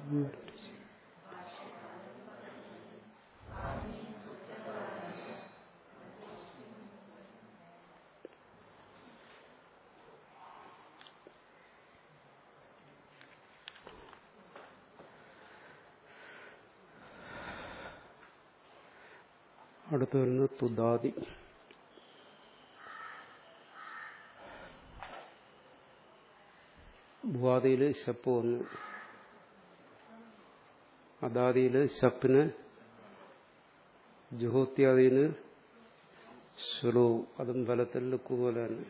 അടുത്ത് വരുന്നത് തുദാതി ഭുവാദിയില് ശപ്പ് വന്നു അദാദിയില് ശപ്പിന് ജുഹോത്യാദിന് ശ്ലൂ അതും ഫലത്തിൽ ലുക്ക് പോലെ തന്നെ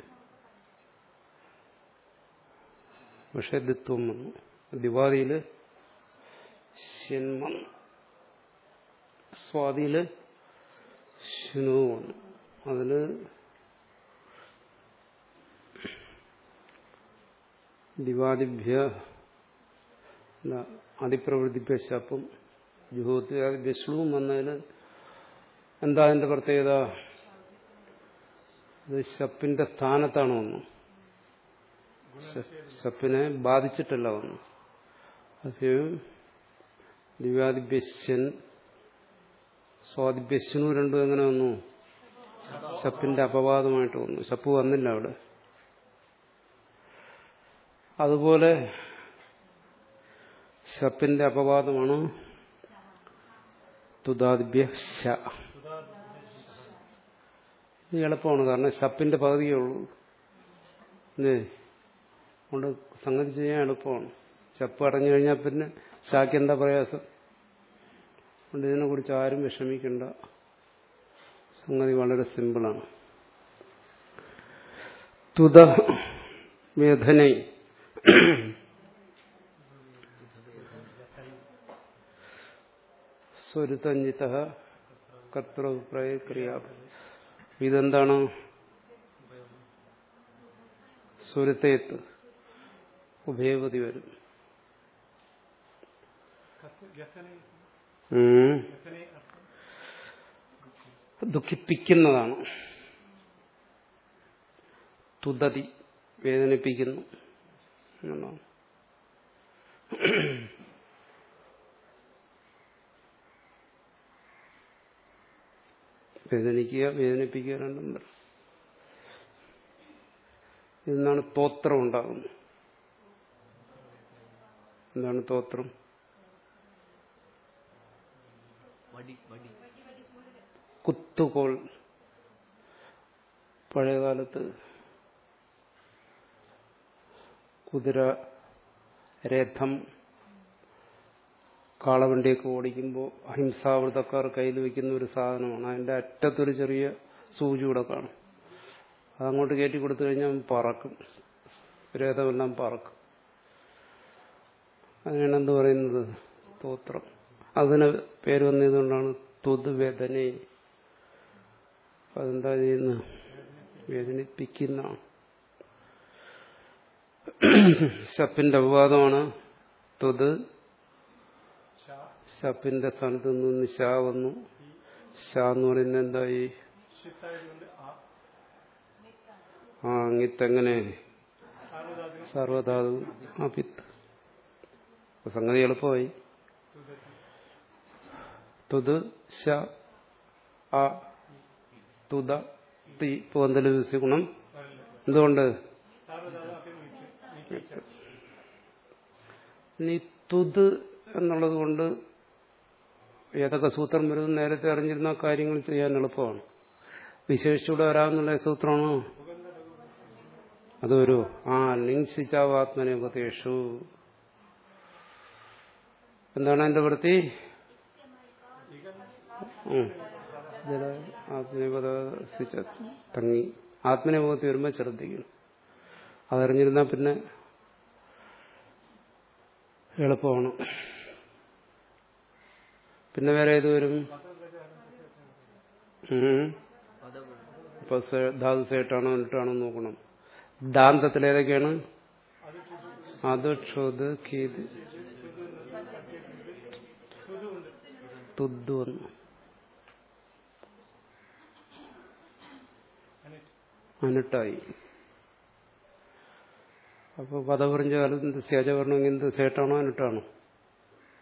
പക്ഷെ ദിത്വം വന്നു ദിവാദിയില് ശന്മം സ്വാതിയില് ശുനു വന്നു അതില് ദിവാദിഭ്യ അതിപ്രവൃത്തിഭ്യ ശപ്പും ജുഹോത്യാദിഭ്യ ശ്ലൂവും വന്നതിൽ എന്താ അതിന്റെ പ്രത്യേകത ഇത് ശപ്പിന്റെ സ്ഥാനത്താണ് വന്നു ശപ്പിനെ ബാധിച്ചിട്ടല്ല വന്നു അതേയും ദിവ്യാദിഭ്യൻ സ്വാദിഭ്യസ്നു രണ്ടും എങ്ങനെ വന്നു ശപ്പിന്റെ അപവാദമായിട്ട് വന്നു ശപ്പ് വന്നില്ല അവിടെ അതുപോലെ ശപ്പിന്റെ അപവാദമാണ് തുതാദിഭ്യ ശ ഇത് എളുപ്പമാണ് കാരണം ശപ്പിന്റെ പകുതിയേ ഉള്ളൂ അല്ലേ അതുകൊണ്ട് സംഗതി ചെയ്യാൻ എളുപ്പമാണ് ശപ്പ് അടഞ്ഞു കഴിഞ്ഞാൽ പിന്നെ ശാക്ക് എന്താ പ്രയാസം അതുകൊണ്ട് ഇതിനെക്കുറിച്ച് ആരും വിഷമിക്കേണ്ട സംഗതി വളരെ സിമ്പിളാണ് തുത വേദനൈ സ്വരുതഞ്ജിത കർത്തൃപ്രായ ക്രിയ ഇതെന്താണ് സ്വരുത്തേത്ത് ഉഭയവതി വരും ദുഃഖിപ്പിക്കുന്നതാണ് തുതതി വേദനിപ്പിക്കുന്നു എന്നാണ് വേദനിക്കുക വേദനിപ്പിക്കുക രണ്ടും വരും ഇതിനാണ് തോത്രം ഉണ്ടാകുന്നത് എന്താണ് തോത്രം കുത്തുകോൾ പഴയകാലത്ത് കുതിര രഥം കാളവണ്ടിയൊക്കെ ഓടിക്കുമ്പോൾ അഹിംസാവൃതക്കാർ കയ്യിൽ വയ്ക്കുന്ന ഒരു സാധനമാണ് അതിന്റെ അറ്റത്തൊരു ചെറിയ സൂചി കൂടെ കാണും അതങ്ങോട്ട് കയറ്റി കൊടുത്തു കഴിഞ്ഞാൽ പറക്കും രഥമെല്ലാം പറക്കും അതിനാണ് എന്ത് പറയുന്നത് സ്തോത്രം അതിന് പേര് വന്നതുകൊണ്ടാണ് തുതുവേദന അതെന്താ ചെയ്യുന്നത് വേദനിപ്പിക്കുന്നതാണ് ശപ്പിന്റെ അപവാദമാണ് തുത് ശപ്പിന്റെ സ്ഥാനത്ത് നിന്ന് ഷാ വന്നു ഷാ എന്ന് പറയുന്നത് എന്തായി ആ അങ്ങിത്തെങ്ങനെ സർവധാതു അപിത്ത് സംഗതി എളുപ്പമായി തുത് ശ ആ തുത തി പോന്തല ഗുണം എന്തുകൊണ്ട് ഇനി തുത് എന്നുള്ളത് കൊണ്ട് ഏതൊക്കെ സൂത്രം വരുന്നത് നേരത്തെ അറിഞ്ഞിരുന്ന കാര്യങ്ങൾ ചെയ്യാൻ എളുപ്പമാണ് വിശേഷിച്ചൂടെ വരാമെന്നുള്ള സൂത്രമാണോ അത് വരൂ ആ ലിംഗിച്ചാവാത്മനേപതേഷു എന്താണ് എന്റെ വൃത്തി ആത്മനിപത തങ്ങി ആത്മനിപത്തി വരുമ്പോൾ ശ്രദ്ധിക്കണം അതറിഞ്ഞിരുന്നാൽ പിന്നെ എളുപ്പമാണ് പിന്നെ വേറെ ഏത് വരും ഇപ്പൊ ധാതു സേട്ടാണോ എന്നിട്ടാണോ നോക്കണം ദാന്തത്തിൽ ഏതൊക്കെയാണ് അത് ക്ഷോത് കീത് തുദ്ദു വന്നു അനിട്ടായി അപ്പോൾ പദപറിഞ്ച കാലത്ത് എന്ത് സ്യാജ വരണമെങ്കിൽ എന്ത് സേട്ടാണോ അനിട്ടാണോ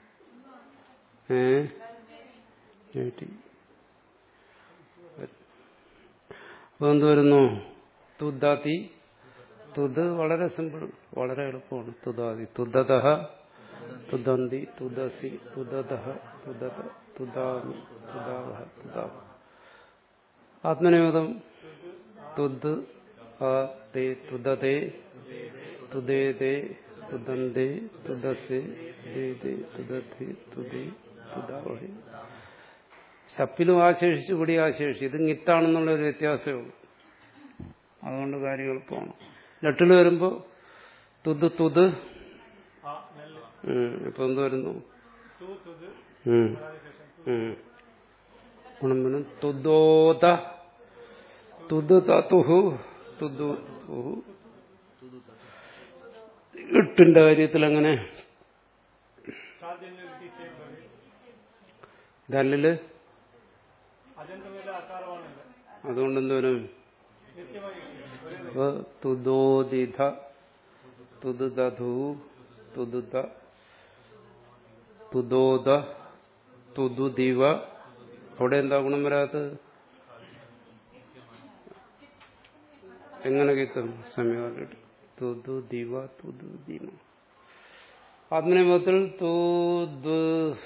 ഏ നീട്ടി അപ്പൊ എന്ത് വരുന്നു തുദ്ദാത്തി തുത് വളരെ സിമ്പിൾ വളരെ എളുപ്പമാണ് തുദാതി തുദത തുദന്തി തുദസി തുദത തുദത തുദാമി തുദാവഹ തുദാവ ആത്മനിയോഗം തുദ് ആ തേ തുദതേ തുദേതേ തുദന്തേ തുദസേ ദേതേ തുദധി തുദേ തുദാവഹി ശപ്പിലും ആശേഷിച്ചു കൂടി ആശേഷിച്ചു ഇത് ഗിത്താണെന്നുള്ള ഒരു വ്യത്യാസമേ ഉള്ളൂ അതുകൊണ്ട് കാര്യം എളുപ്പമാണ് ലട്ടിൽ വരുമ്പോ തുത് തുത് ഇപ്പൊ എന്ത് വരുന്നു ഉം. ഉം. ഗുണം വരും തുദോത തുത് തതുഹു തുതു തുഹു എട്ടിന്റെ കാര്യത്തിൽ അങ്ങനെ ദല്ലില് അതുകൊണ്ട് എന്തോരും തുദോദിധ തുതുദധു തുതുദ തുദോദ തുതുദിവ അവിടെ എന്താ ഗുണം വരാത്തത് എങ്ങനെ കിട്ടും സമയമായിട്ട് തുതു ദിവ തുതു ദിമ ആത്മനിയമത്തിൽ തുത്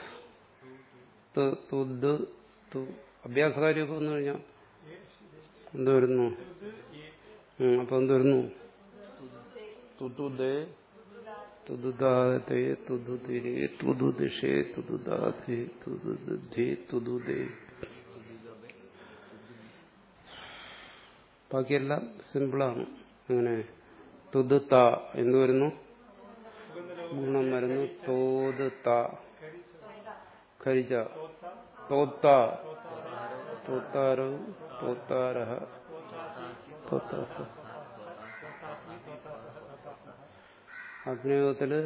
തുത് തു അഭ്യാസകാര്യമൊക്കെ വന്നു കഴിഞ്ഞാൽ എന്ത് വരുന്നു ഉം, അപ്പൊ എന്ത് വരുന്നു തുതുദേ തുതുദാതേ തുതുതിരേ തുതുദിഷേ തുതുദാധേ തുതുദേ തുതുദേ ബാക്കിയെല്ലാം സിമ്പിളാണ് അങ്ങനെ തുത് ത എന്ത് വരുന്നു ഗുണം വരുന്നു തോത് ത ഖരിജ തോത്ത തോത്താരോ തോത്താരഹ തോത്താസ അഗ്നിയോഗത്തില്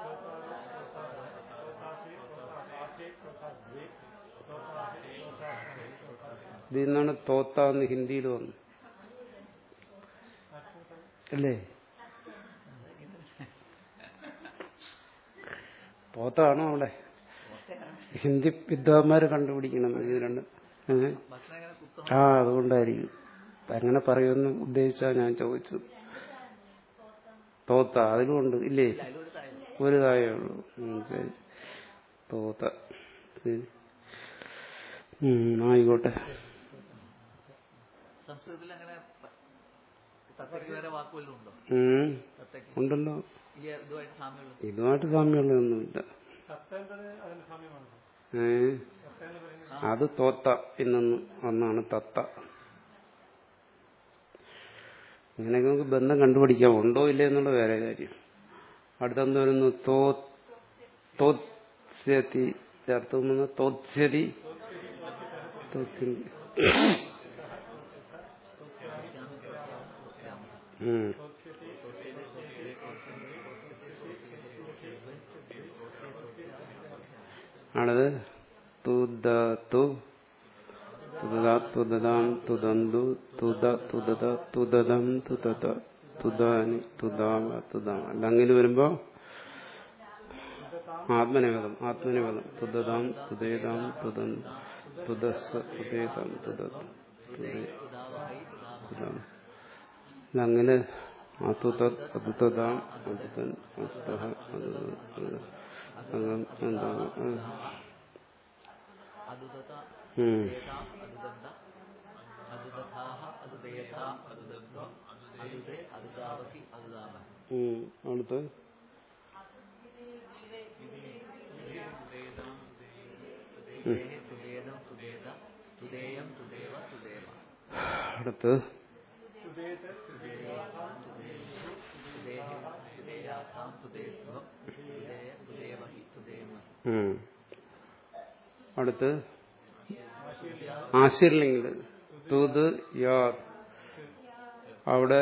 ഇതിൽ നിന്നാണ് തോത്ത എന്ന് ഹിന്ദിയിൽ വന്നു അല്ലേ തോത്താണോ അവിടെ ഹിന്ദി വിദ്വാന്മാര് കണ്ടുപിടിക്കണം ഇത് രണ്ട് ഏ? ആ അതുകൊണ്ടായിരിക്കും അങ്ങനെ പറയുമെന്ന് ഉദ്ദേശിച്ചാ ഞാൻ ചോദിച്ചത് തോത്ത അതിലുണ്ട് ഇല്ലേ ഒരു തായേ ഉള്ളൂ ഉം, ശരി. തോത്ത ശരി. ഉം, ആയിക്കോട്ടെ സംസ്കൃതത്തിൽ അങ്ങനെ പ- തത്തയ്ക്ക് വേറെ വാക്കുവല്ലതും ഉണ്ടോ ഉം, തത്തയ്ക്ക് ഉണ്ടല്ലോ ഈ ഇതുമായിട്ട് സാമ്യമുള്ളത് ഇതുമായിട്ട് സാമ്യമുള്ളതൊന്നുമില്ല ഏ അത് തോത്ത ഇന്നൊന്ന് ഒന്നാണ് തത്ത ഇങ്ങനെയൊക്കെ നമുക്ക് ബന്ധം കണ്ടുപിടിക്കാം ഉണ്ടോ ഇല്ലേ എന്നുള്ള വേറെ കാര്യം അടുത്തെന്ത് വരുന്നു തോ തോത്സ്യതി ചേർത്ത് വന്ന് തോത്സ്യതി തോത്സ്യതി. ഉം. ആണത് തുദതു തുദദ തുദദാം തുദന്തു തുദ തുദദ തുദദം തുദദ തുദാനി തുദാമ തുദാമ അല്ല അങ്ങനെ വരുമ്പോ ആത്മനിവേദം ആത്മനിവേദം തുദദാം തുദേതാം തുദൻ തുദസ്സ തുദേതാം തുദ തുദേ തുദാം അല്ല അങ്ങനെ അതുത അതുതദാം അതുതൻ അതുതഹ അതുതൻ അതുതൻ അതുതൻ എന്താണ് അതുദത ഉം. ദേതാം അതുദന്ത അതുദഥാഹ അതുദേഥ അതുദബ്ധ അതുദേ അതുദാവഹി അതുദാമ ഉം. അടുത്ത് തുദേഹ തുദേദം തുദേത തുദേയം തുദേവ തുദേവ അടുത്ത് തുദേഹ തുദേയാഥാം തുദേസ്വം തുദേയ തുദേവഹി തുദേമ ഉം. അടുത്ത് ആശീർലിംഗില് തൂത് യാ അവിടെ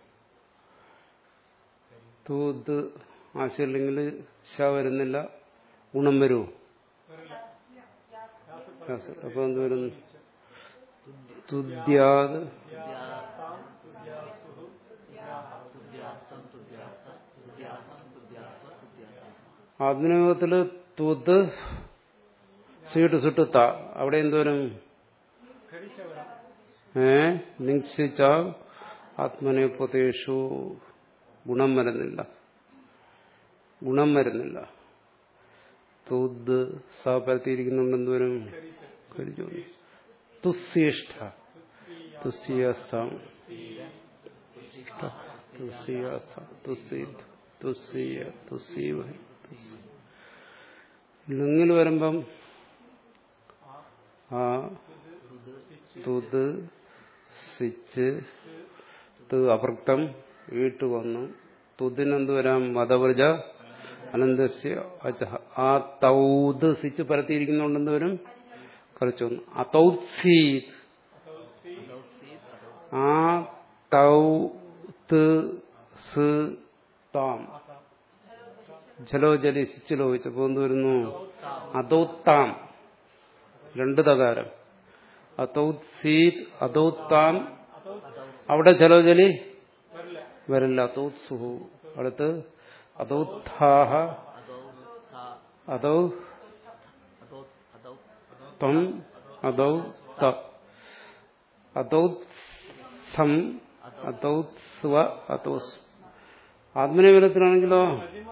തൂത് ആശീർലിംഗില് ശ വരുന്നില്ല ഗുണം വരുമോ അപ്പൊ എന്ത് വരുന്നു തുദ്യാത് തുദ്യാസ്തം തുദ്യാസ്ത തുദ്യാസം തുദ്യാസ്വ തുദ്യാസം ആത്മനിയോഗത്തില് തുത് സീട്ട് സുട്ട് ത അവിടെ എന്തോരും ഏ നിശ്ചിച്ച ആത്മനേപതേഷു ഗുണം വരുന്നില്ല ഗുണം വരുന്നില്ല തൂത് സ പരത്തിയിരിക്കുന്നുണ്ടെന്തോരും കഴിച്ചു തുസ്യേഷ്ഠ തുസ്യസം ലിംഗിൽ വരുമ്പം ആ തുത് സിച്ച് ത് അപൃക്തം വീട്ടു വന്നു തുതിനെന്ത് വരാം വധവ്രജ അനന്തസ്യ അചഹ ആ തൗത് സിച്ച് പരത്തിയിരിക്കുന്നുണ്ടെന്ന് വരും കുറച്ചു വന്നു അതൗത്സീത് ആ തൗ ത് സ് താം ജലോ ജലി സിച്ചിലോ വെച്ചപ്പോ എന്ത് വരുന്നു അതൗത്താം രണ്ട് തകാരം അതൗത്സീത് അതൗത്താം അവിടെ ജലോ ജലി വരില്ല അതൗത്സുഹു അടുത്ത് അതൗത്ഥാഹ അതൗ ത്വം അതൗ ത അതൗത്സം അതൗത്സ്വ അതൗസ് ആത്മനിബലത്തിലാണെങ്കിലോ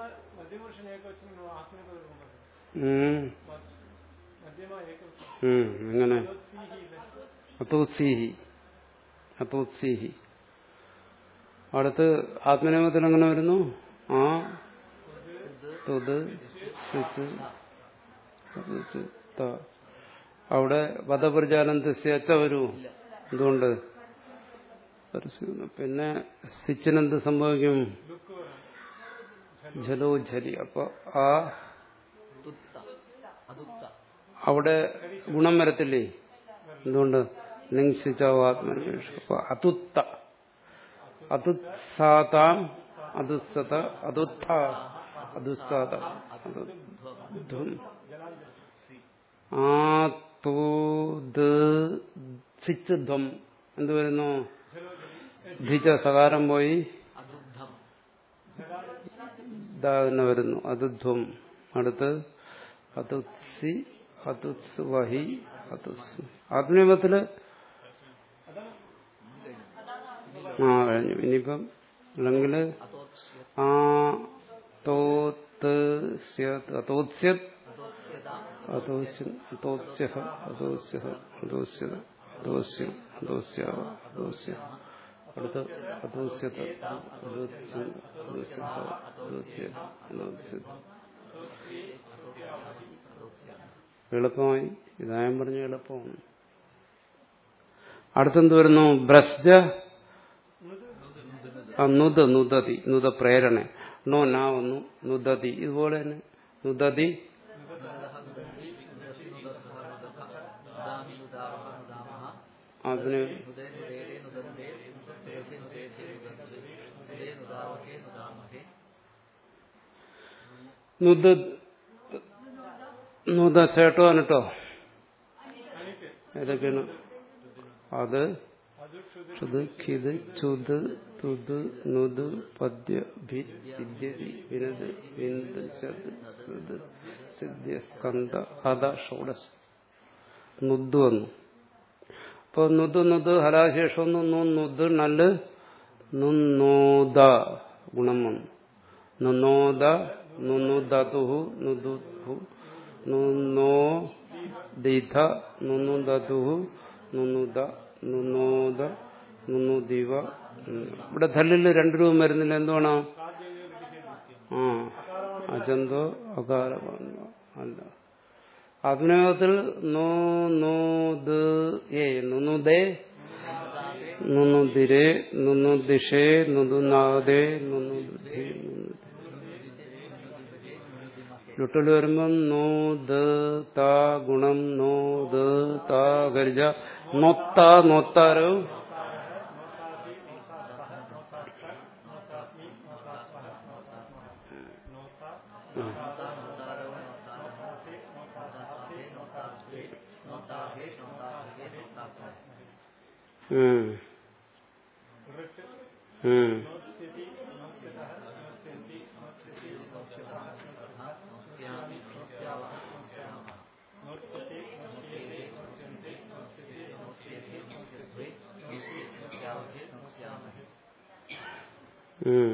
എങ്ങനെ അതോത്സീഹി അതോത്സീഹി അടുത്ത് ആത്മനിയമത്തിൽ എങ്ങനെ വരുന്നു ആ തൊത് അവിടെ വധപ്രചാനന്ദസ്യ അച്ച വരൂ എന്തുകൊണ്ട് പിന്നെ സിച്ചിനെന്ത് സംഭവിക്കും ജലോ ജലി അപ്പൊ ആ അവിടെ ഗുണം വരത്തില്ലേ എന്തുകൊണ്ട് ലിംഗിച്ചാവോ ആത്മനിവേഷം അപ്പൊ അതുത്ത അതുത്സാതാം അതുസ്സത അതുത്ഥ അതുസ്സാത ആ ധ്വം എന്ത് വരുന്നു ധിച്ച സകാരം പോയി തന്നെ വരുന്നു അതുധ്വം അടുത്ത് അതുത്സി അതുത്സ് വഹി അതുസ് ആത്മീയത്തില് ആ കഴിഞ്ഞു ഇനിയിപ്പം അല്ലെങ്കിൽ ആ തോത്ത് അതോത്സ്യത് അതോസ്യം അതോത്സ്യ അതോസ്യ അതോസ്യ അതോസ്യം അതോസ്യ അതോസ്യ അടുത്ത് അതോസ്യത അതോസ്യ അതോസ്യ അതോസ്യ അതോസ്യ എളുപ്പമായി ഇതായം പറഞ്ഞ എളുപ്പമാണ് അടുത്തെന്ത് വരുന്നു ബ്രസ്ജ നുദ നുദതി നുദ പ്രേരണ നോ നാ വന്നു നുദതി ഇതുപോലെ തന്നെ നുദതി അതിന് നുദ നുദ ചേട്ടോ അനിട്ടോ ഏതൊക്കെയാണ് അത് ക്ഷുത് ഖിത് ചുത് തുത് നുത് പദ്യ ഭി വിദ്യതി വിനത് വിന്ത് ശത് ശ്രുത് സിദ്ധ്യ സ്കന്ധ ഹത ഷോഡസ് നുദ് വന്നു അപ്പൊ നുദ് നുദ് ഹലാശേഷം വന്നു നു നുദ് നല് നുന്നോദ ഗുണം വന്നു നുന്നോദ നുന്നുദതുഹു നുദുഹു നുന്നോ ദിധ നുന്നുദതുഹു നുന്നുദ നുന്നോദ നുന്നുദിവ ഇവിടെ ധല്ലിൽ രണ്ടു രൂപം വരുന്നില്ല എന്തുവാണ് ആ അജന്തോ അകാര അല്ല അഭിനയത്തിൽ നോ നോ ദ ഏ നുന്നുദേ നുന്നുദിരേ നുന്നുദിഷേ നുന്നുനാദേ നുന്നുദേ ലുട്ടിൽ വരുമ്പം നോ ദ ത ഗുണം നോ ദ ത ഗരിജ നൊത്ത നൊത്താരോ ഉം ഉം ഉം.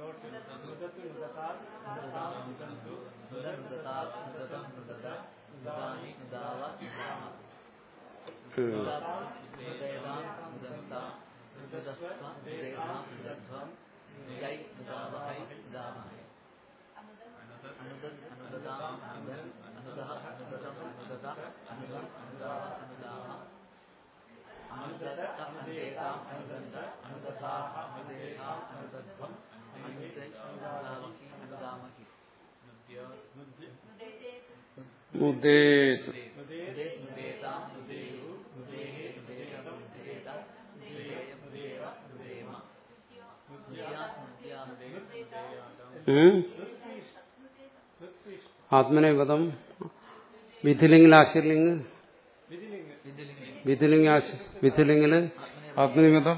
ഉം. ഉദ്ദേത്. ഉം. ആത്മനേപദം വിധിലിംഗിൽ ആശീർലിംഗ് വിധിലിംഗ ആശ വിധിലിംഗില് ആത്മനിപദം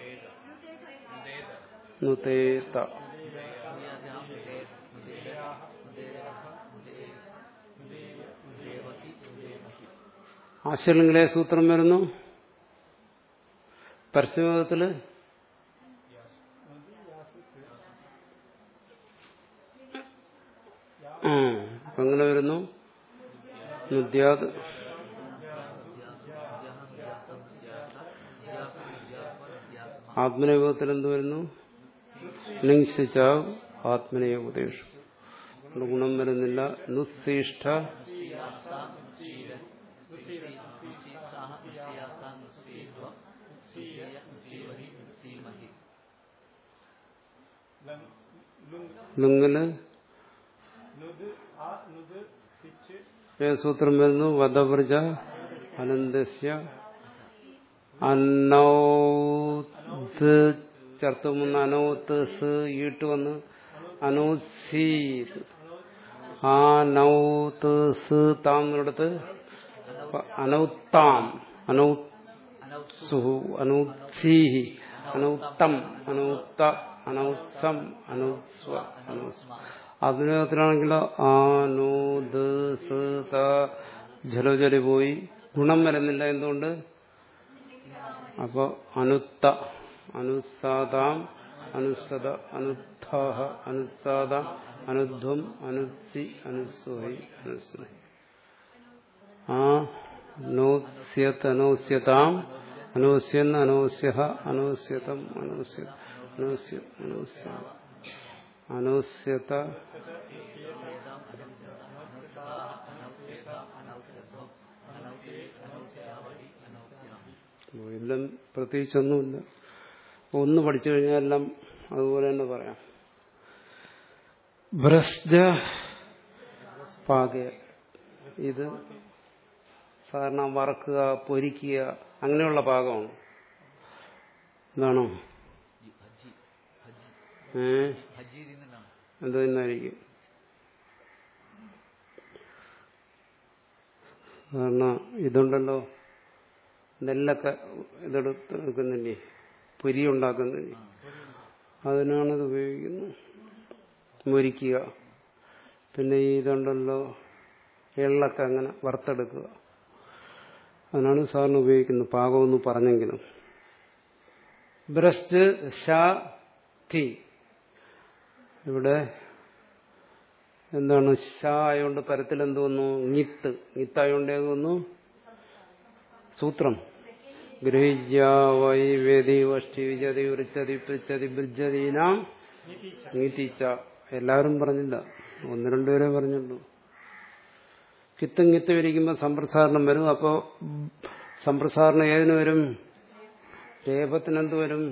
നുതേത ആശീർലിംഗിലെ സൂത്രം വരുന്നു പരസ്യപദത്തില് ആ അപ്പൊ എങ്ങനെ വരുന്നു നുദ്യാത് ആത്മനേപത്തിൽ എന്ത് വരുന്നു ലിംഗിച്ചാവ് ആത്മനേയ ഉപദേശം അതുകൊണ്ട് ഗുണം വരുന്നില്ല നുസ്തീഷ്ഠ ലുങ്ങില് ഏത് സൂത്രം വരുന്നു വധവ്രജ അനന്തസ്യ അനൗത്ത് ചേർത്ത് മുന്ന് അനൗത്ത് സ് ഈട്ട് വന്ന് അനൗസീത് ആ നൗത്ത് സ് താം എന്നിടത്ത് അനൗത്താം അനൗ സുഹു അനൗത്സീഹി അനൗത്തം അനൗത്ത അനൗത്സം അനൗസ്വ അനൗസ്വ അതിനകത്തിലാണെങ്കിൽ ആനോദ് ജലജലി പോയി ഗുണം വരുന്നില്ല എന്തുകൊണ്ട് അപ്പോ അനുത്ത അനുസാദാം അനുസദ അനുത്ഥാഹ അനുസാദാം അനുധ്വം അനുസി അനുസ്വഹി അനുസ്വഹി ആ നോസ്യത് അനോസ്യതാം അനോസ്യൻ അനോസ്യ അനോസ്യതം അനോസ്യ അനോസ്യ അനോസ്യ അനോസ്യത എല്ലാം പ്രത്യേകിച്ചൊന്നുമില്ല ഒന്ന് പഠിച്ചു കഴിഞ്ഞാൽ എല്ലാം അതുപോലെ തന്നെ പറയാം ഭ്രസ്ജ പാകയ ഇത് സാധാരണ വറക്കുക പൊരിക്കുക അങ്ങനെയുള്ള പാകമാണ് എന്താണോ ഏ എന്ത് തന്നെയായിരിക്കും കാരണം ഇതുണ്ടല്ലോ നെല്ലൊക്കെ ഇതെടുത്ത് നിൽക്കുന്നില്ലേ പൊരി ഉണ്ടാക്കുന്നില്ലേ അതിനാണ് ഇത് ഉപയോഗിക്കുന്നത് മുരിക്കുക പിന്നെ ഈ ഇതുണ്ടല്ലോ എള്ളൊക്കെ അങ്ങനെ വറുത്തെടുക്കുക അതിനാണ് സാറിന് ഉപയോഗിക്കുന്നത് പാകമെന്ന് പറഞ്ഞെങ്കിലും ബ്രസ്റ്റ് ഷാ തി ഇവിടെ എന്താണ് ഷാ ആയതുകൊണ്ട് പരത്തിൽ എന്ത് വന്നു ഞിത്ത് ഞിത്തായോണ്ട് ഏത് വന്നു സൂത്രം ഗൃഹ്യ വൈ വേദി വഷ്ടി വിജതി ഉറിച്ചതി പിച്ചതി ബിർജതീനാം നീതിച്ച എല്ലാവരും പറഞ്ഞില്ല ഒന്ന് രണ്ടുപേരെ പറഞ്ഞുള്ളൂ കിത്തും കിത്തും ഇരിക്കുമ്പോൾ സമ്പ്രസാരണം വരും അപ്പോൾ സമ്പ്രസാരണം ഏതിനു വരും രേപത്തിനെന്ത് വരും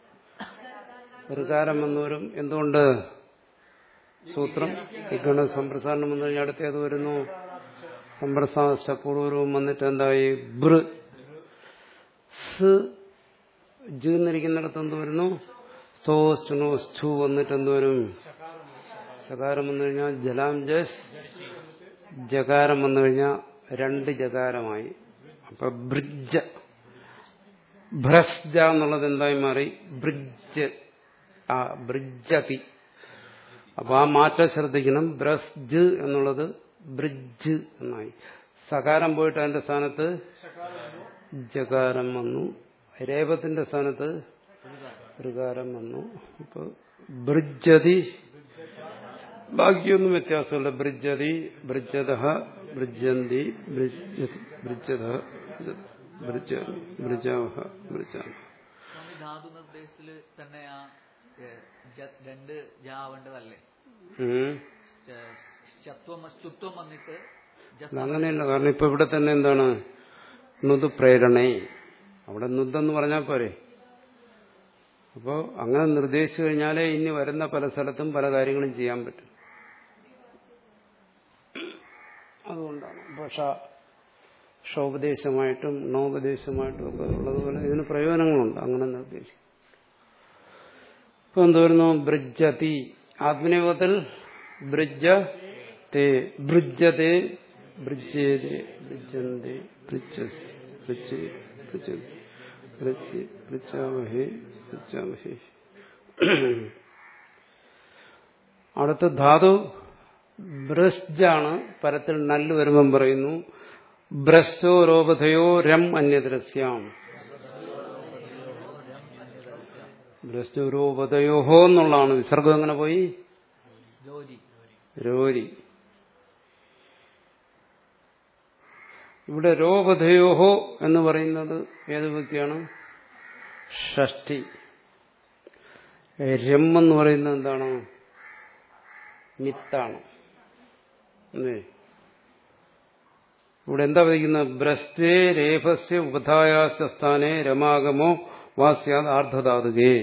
ഋകാരം എന്ന് വരും എന്തുകൊണ്ട് സൂത്രം ഇക്കണ സമ്പ്രസാരണം വന്നു കഴിഞ്ഞാൽ അടുത്തേത് വരുന്നു സമ്പ്രസാര പൂർവ്വരൂപം വന്നിട്ട് എന്തായി ബൃ സ് ജ് എന്നിരിക്കുന്നിടത്ത് എന്ത് വരുന്നു സ്തോ സ്റ്റുനോ സ്ഥു വന്നിട്ട് എന്ത് വരും സകാരം വന്നു കഴിഞ്ഞാൽ ജലാം ജസ് ജകാരം വന്നു കഴിഞ്ഞാൽ രണ്ട് ജകാരമായി അപ്പൊ ബ്രിഡ്ജ ഭ്രസ്ജ എന്നുള്ളത് എന്തായി മാറി ബ്രിഡ്ജ് ആ ബ്രിഡ്ജതി അപ്പൊ ആ മാറ്റം ശ്രദ്ധിക്കണം ബ്രസ്ജ് എന്നുള്ളത് ബ്രിഡ്ജ് എന്നായി സകാരം പോയിട്ട് അതിന്റെ സ്ഥാനത്ത് ജകാരം വന്നു രേപത്തിന്റെ സ്ഥാനത്ത് ഋകാരം വന്നു ഇപ്പൊ ബ്രിജതി ബാക്കിയൊന്നും വ്യത്യാസമില്ല ബ്രിജതി ബ്രിജത ബ്രിജന്തി ബ്രിജതി ബ്രിജത ബ്രിജാമി ബ്രിജാവഹ ബ്രിജാമ സ്വാമി ധാതു നിർദ്ദേശത്തില് തന്നെ ആ ഏ, ജ- രണ്ട് ജാവേണ്ടതല്ലേ ഉം. ചത്വം സ്തുത്വം വന്നിട്ട് ജസ് അത് അങ്ങനെയല്ല കാരണം ഇപ്പൊ ഇവിടെ തന്നെ എന്താണ് നുത് പ്രേരണേ അവിടെ നുദ്ദെന്ന് പറഞ്ഞാൽ പോരെ അപ്പോ അങ്ങനെ നിർദ്ദേശിച്ചു കഴിഞ്ഞാലേ ഇനി വരുന്ന പല സ്ഥലത്തും പല കാര്യങ്ങളും ചെയ്യാൻ പറ്റും അതുകൊണ്ടാണ് ഭാഷ ഷോപദേശമായിട്ടും നോപദേശമായിട്ടും ഒക്കെ ഉള്ളതുപോലെ ഇതിന് പ്രയോജനങ്ങളുണ്ട് അങ്ങനെ നിർദ്ദേശിക്കും ഇപ്പൊ എന്ത് വരുന്നു ബ്രിജതി ആത്മനിയോഗത്തിൽ ബ്രിജ തേ ബ്രിജത്തെ ബ്രിജേതേ ബ്രിജന്തി ബ്രിജസ് ബ്രിജേ ബ്രിജന്തി ബ്രിജ് ബ്രിജാമഹേ ബ്രിജാമഹേ അടുത്ത ധാതു ബ്രസ്ജാണ് പരത്തിൽ നല്ല് വരുമ്പം പറയുന്നു ബ്രസ്റ്റോ രോപഥയോ രം അന്യദ്രസ്യാം ബ്രസ്റ്റോ രോപതയോഹോ എന്നുള്ളതാണ് വിസർഗം എങ്ങനെ പോയി ജോലി രോരി ഇവിടെ രോപധയോഹോ എന്ന് പറയുന്നത് ഏത് വ്യക്തിയാണ് ഷഷ്ടി രം എന്ന് പറയുന്നത് എന്താണ് മിത്താണ് അല്ലേ ഇവിടെ എന്താ പറയുന്നത് ബ്രസ്റ്റേ രേഫസ്യ ഉപധായാസ്യ സ്ഥാനെ രമാഗമോ വാസ്യാത് ആർദ്ധധാതുകേ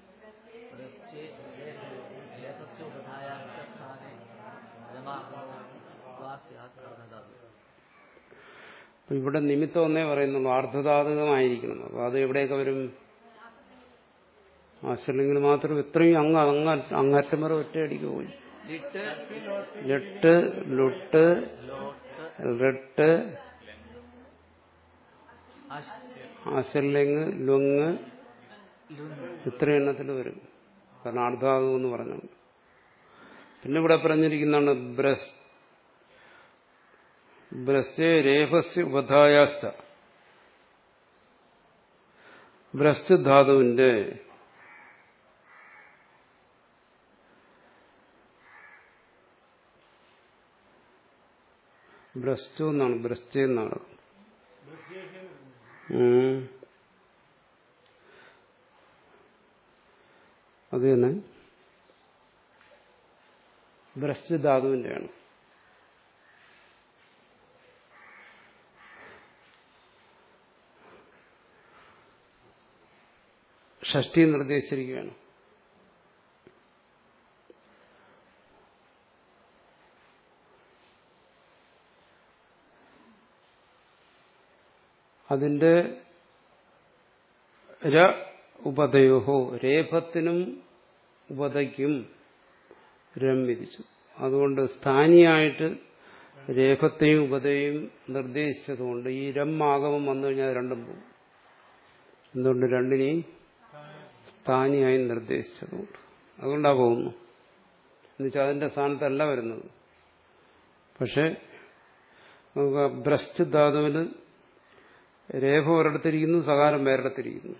അപ്പൊ ഇവിടെ നിമിത്തം ഒന്നേ പറയുന്നുള്ളൂ ആർദ്ധധാതുകമായിരിക്കണം അപ്പൊ അത് എവിടെയൊക്കെ വരും ആശല്ലെങ്കിൽ മാത്രം ഇത്രയും അങ്ങ് അങ്ങ അങ്ങറ്റം വരെ ഒറ്റയടിക്ക് പോയി ലിട്ട് ലെട്ട് ലുട്ട് റെട്ട് അശ് ആശല്ലെങ്കിൽ ലുങ് ലുന്ന് ഇത്ര എണ്ണത്തിൽ വരും കാരണം ആർദ്ധാതുകം എന്ന് പറഞ്ഞു പിന്നെ ഇവിടെ പറഞ്ഞിരിക്കുന്നതാണ് ബ്രസ് ബ്രസ്റ്റേ രേഫസ്യ ഉപധായാസ്ത ബ്രസ്റ്റ് ധാതുവിന്റെ ബ്രസ്റ്റു എന്നാണ് ബ്രസ്റ്റ് എന്നാണ് ഉം. അത് തന്നെ ബ്രസ്റ്റ് ധാതുവിന്റെയാണ് ഷഷ്ടി നിർദ്ദേശിച്ചിരിക്കുകയാണ് അതിന്റെ ര ഉപതയോഹോ രേഫത്തിനും ഉപതയ്ക്കും രം വിധിച്ചു അതുകൊണ്ട് സ്ഥാനിയായിട്ട് രേഫത്തെയും ഉപതയും നിർദ്ദേശിച്ചതുകൊണ്ട് ഈ രം ആഗമം വന്നു കഴിഞ്ഞാൽ അത് രണ്ടും പോകും എന്തുകൊണ്ട് രണ്ടിനെയും സ്ഥാനിയായി നിർദ്ദേശിച്ചതുകൊണ്ട് അതുകൊണ്ടാ പോകുന്നു എന്നുവെച്ചാൽ അതിന്റെ സ്ഥാനത്തല്ല വരുന്നത് പക്ഷെ നമുക്ക് ബ്രസ്റ്റ് ധാതുവിന് രേഖ ഒരിടത്തിരിക്കുന്നു സകാരം വേറിടത്തിരിക്കുന്നു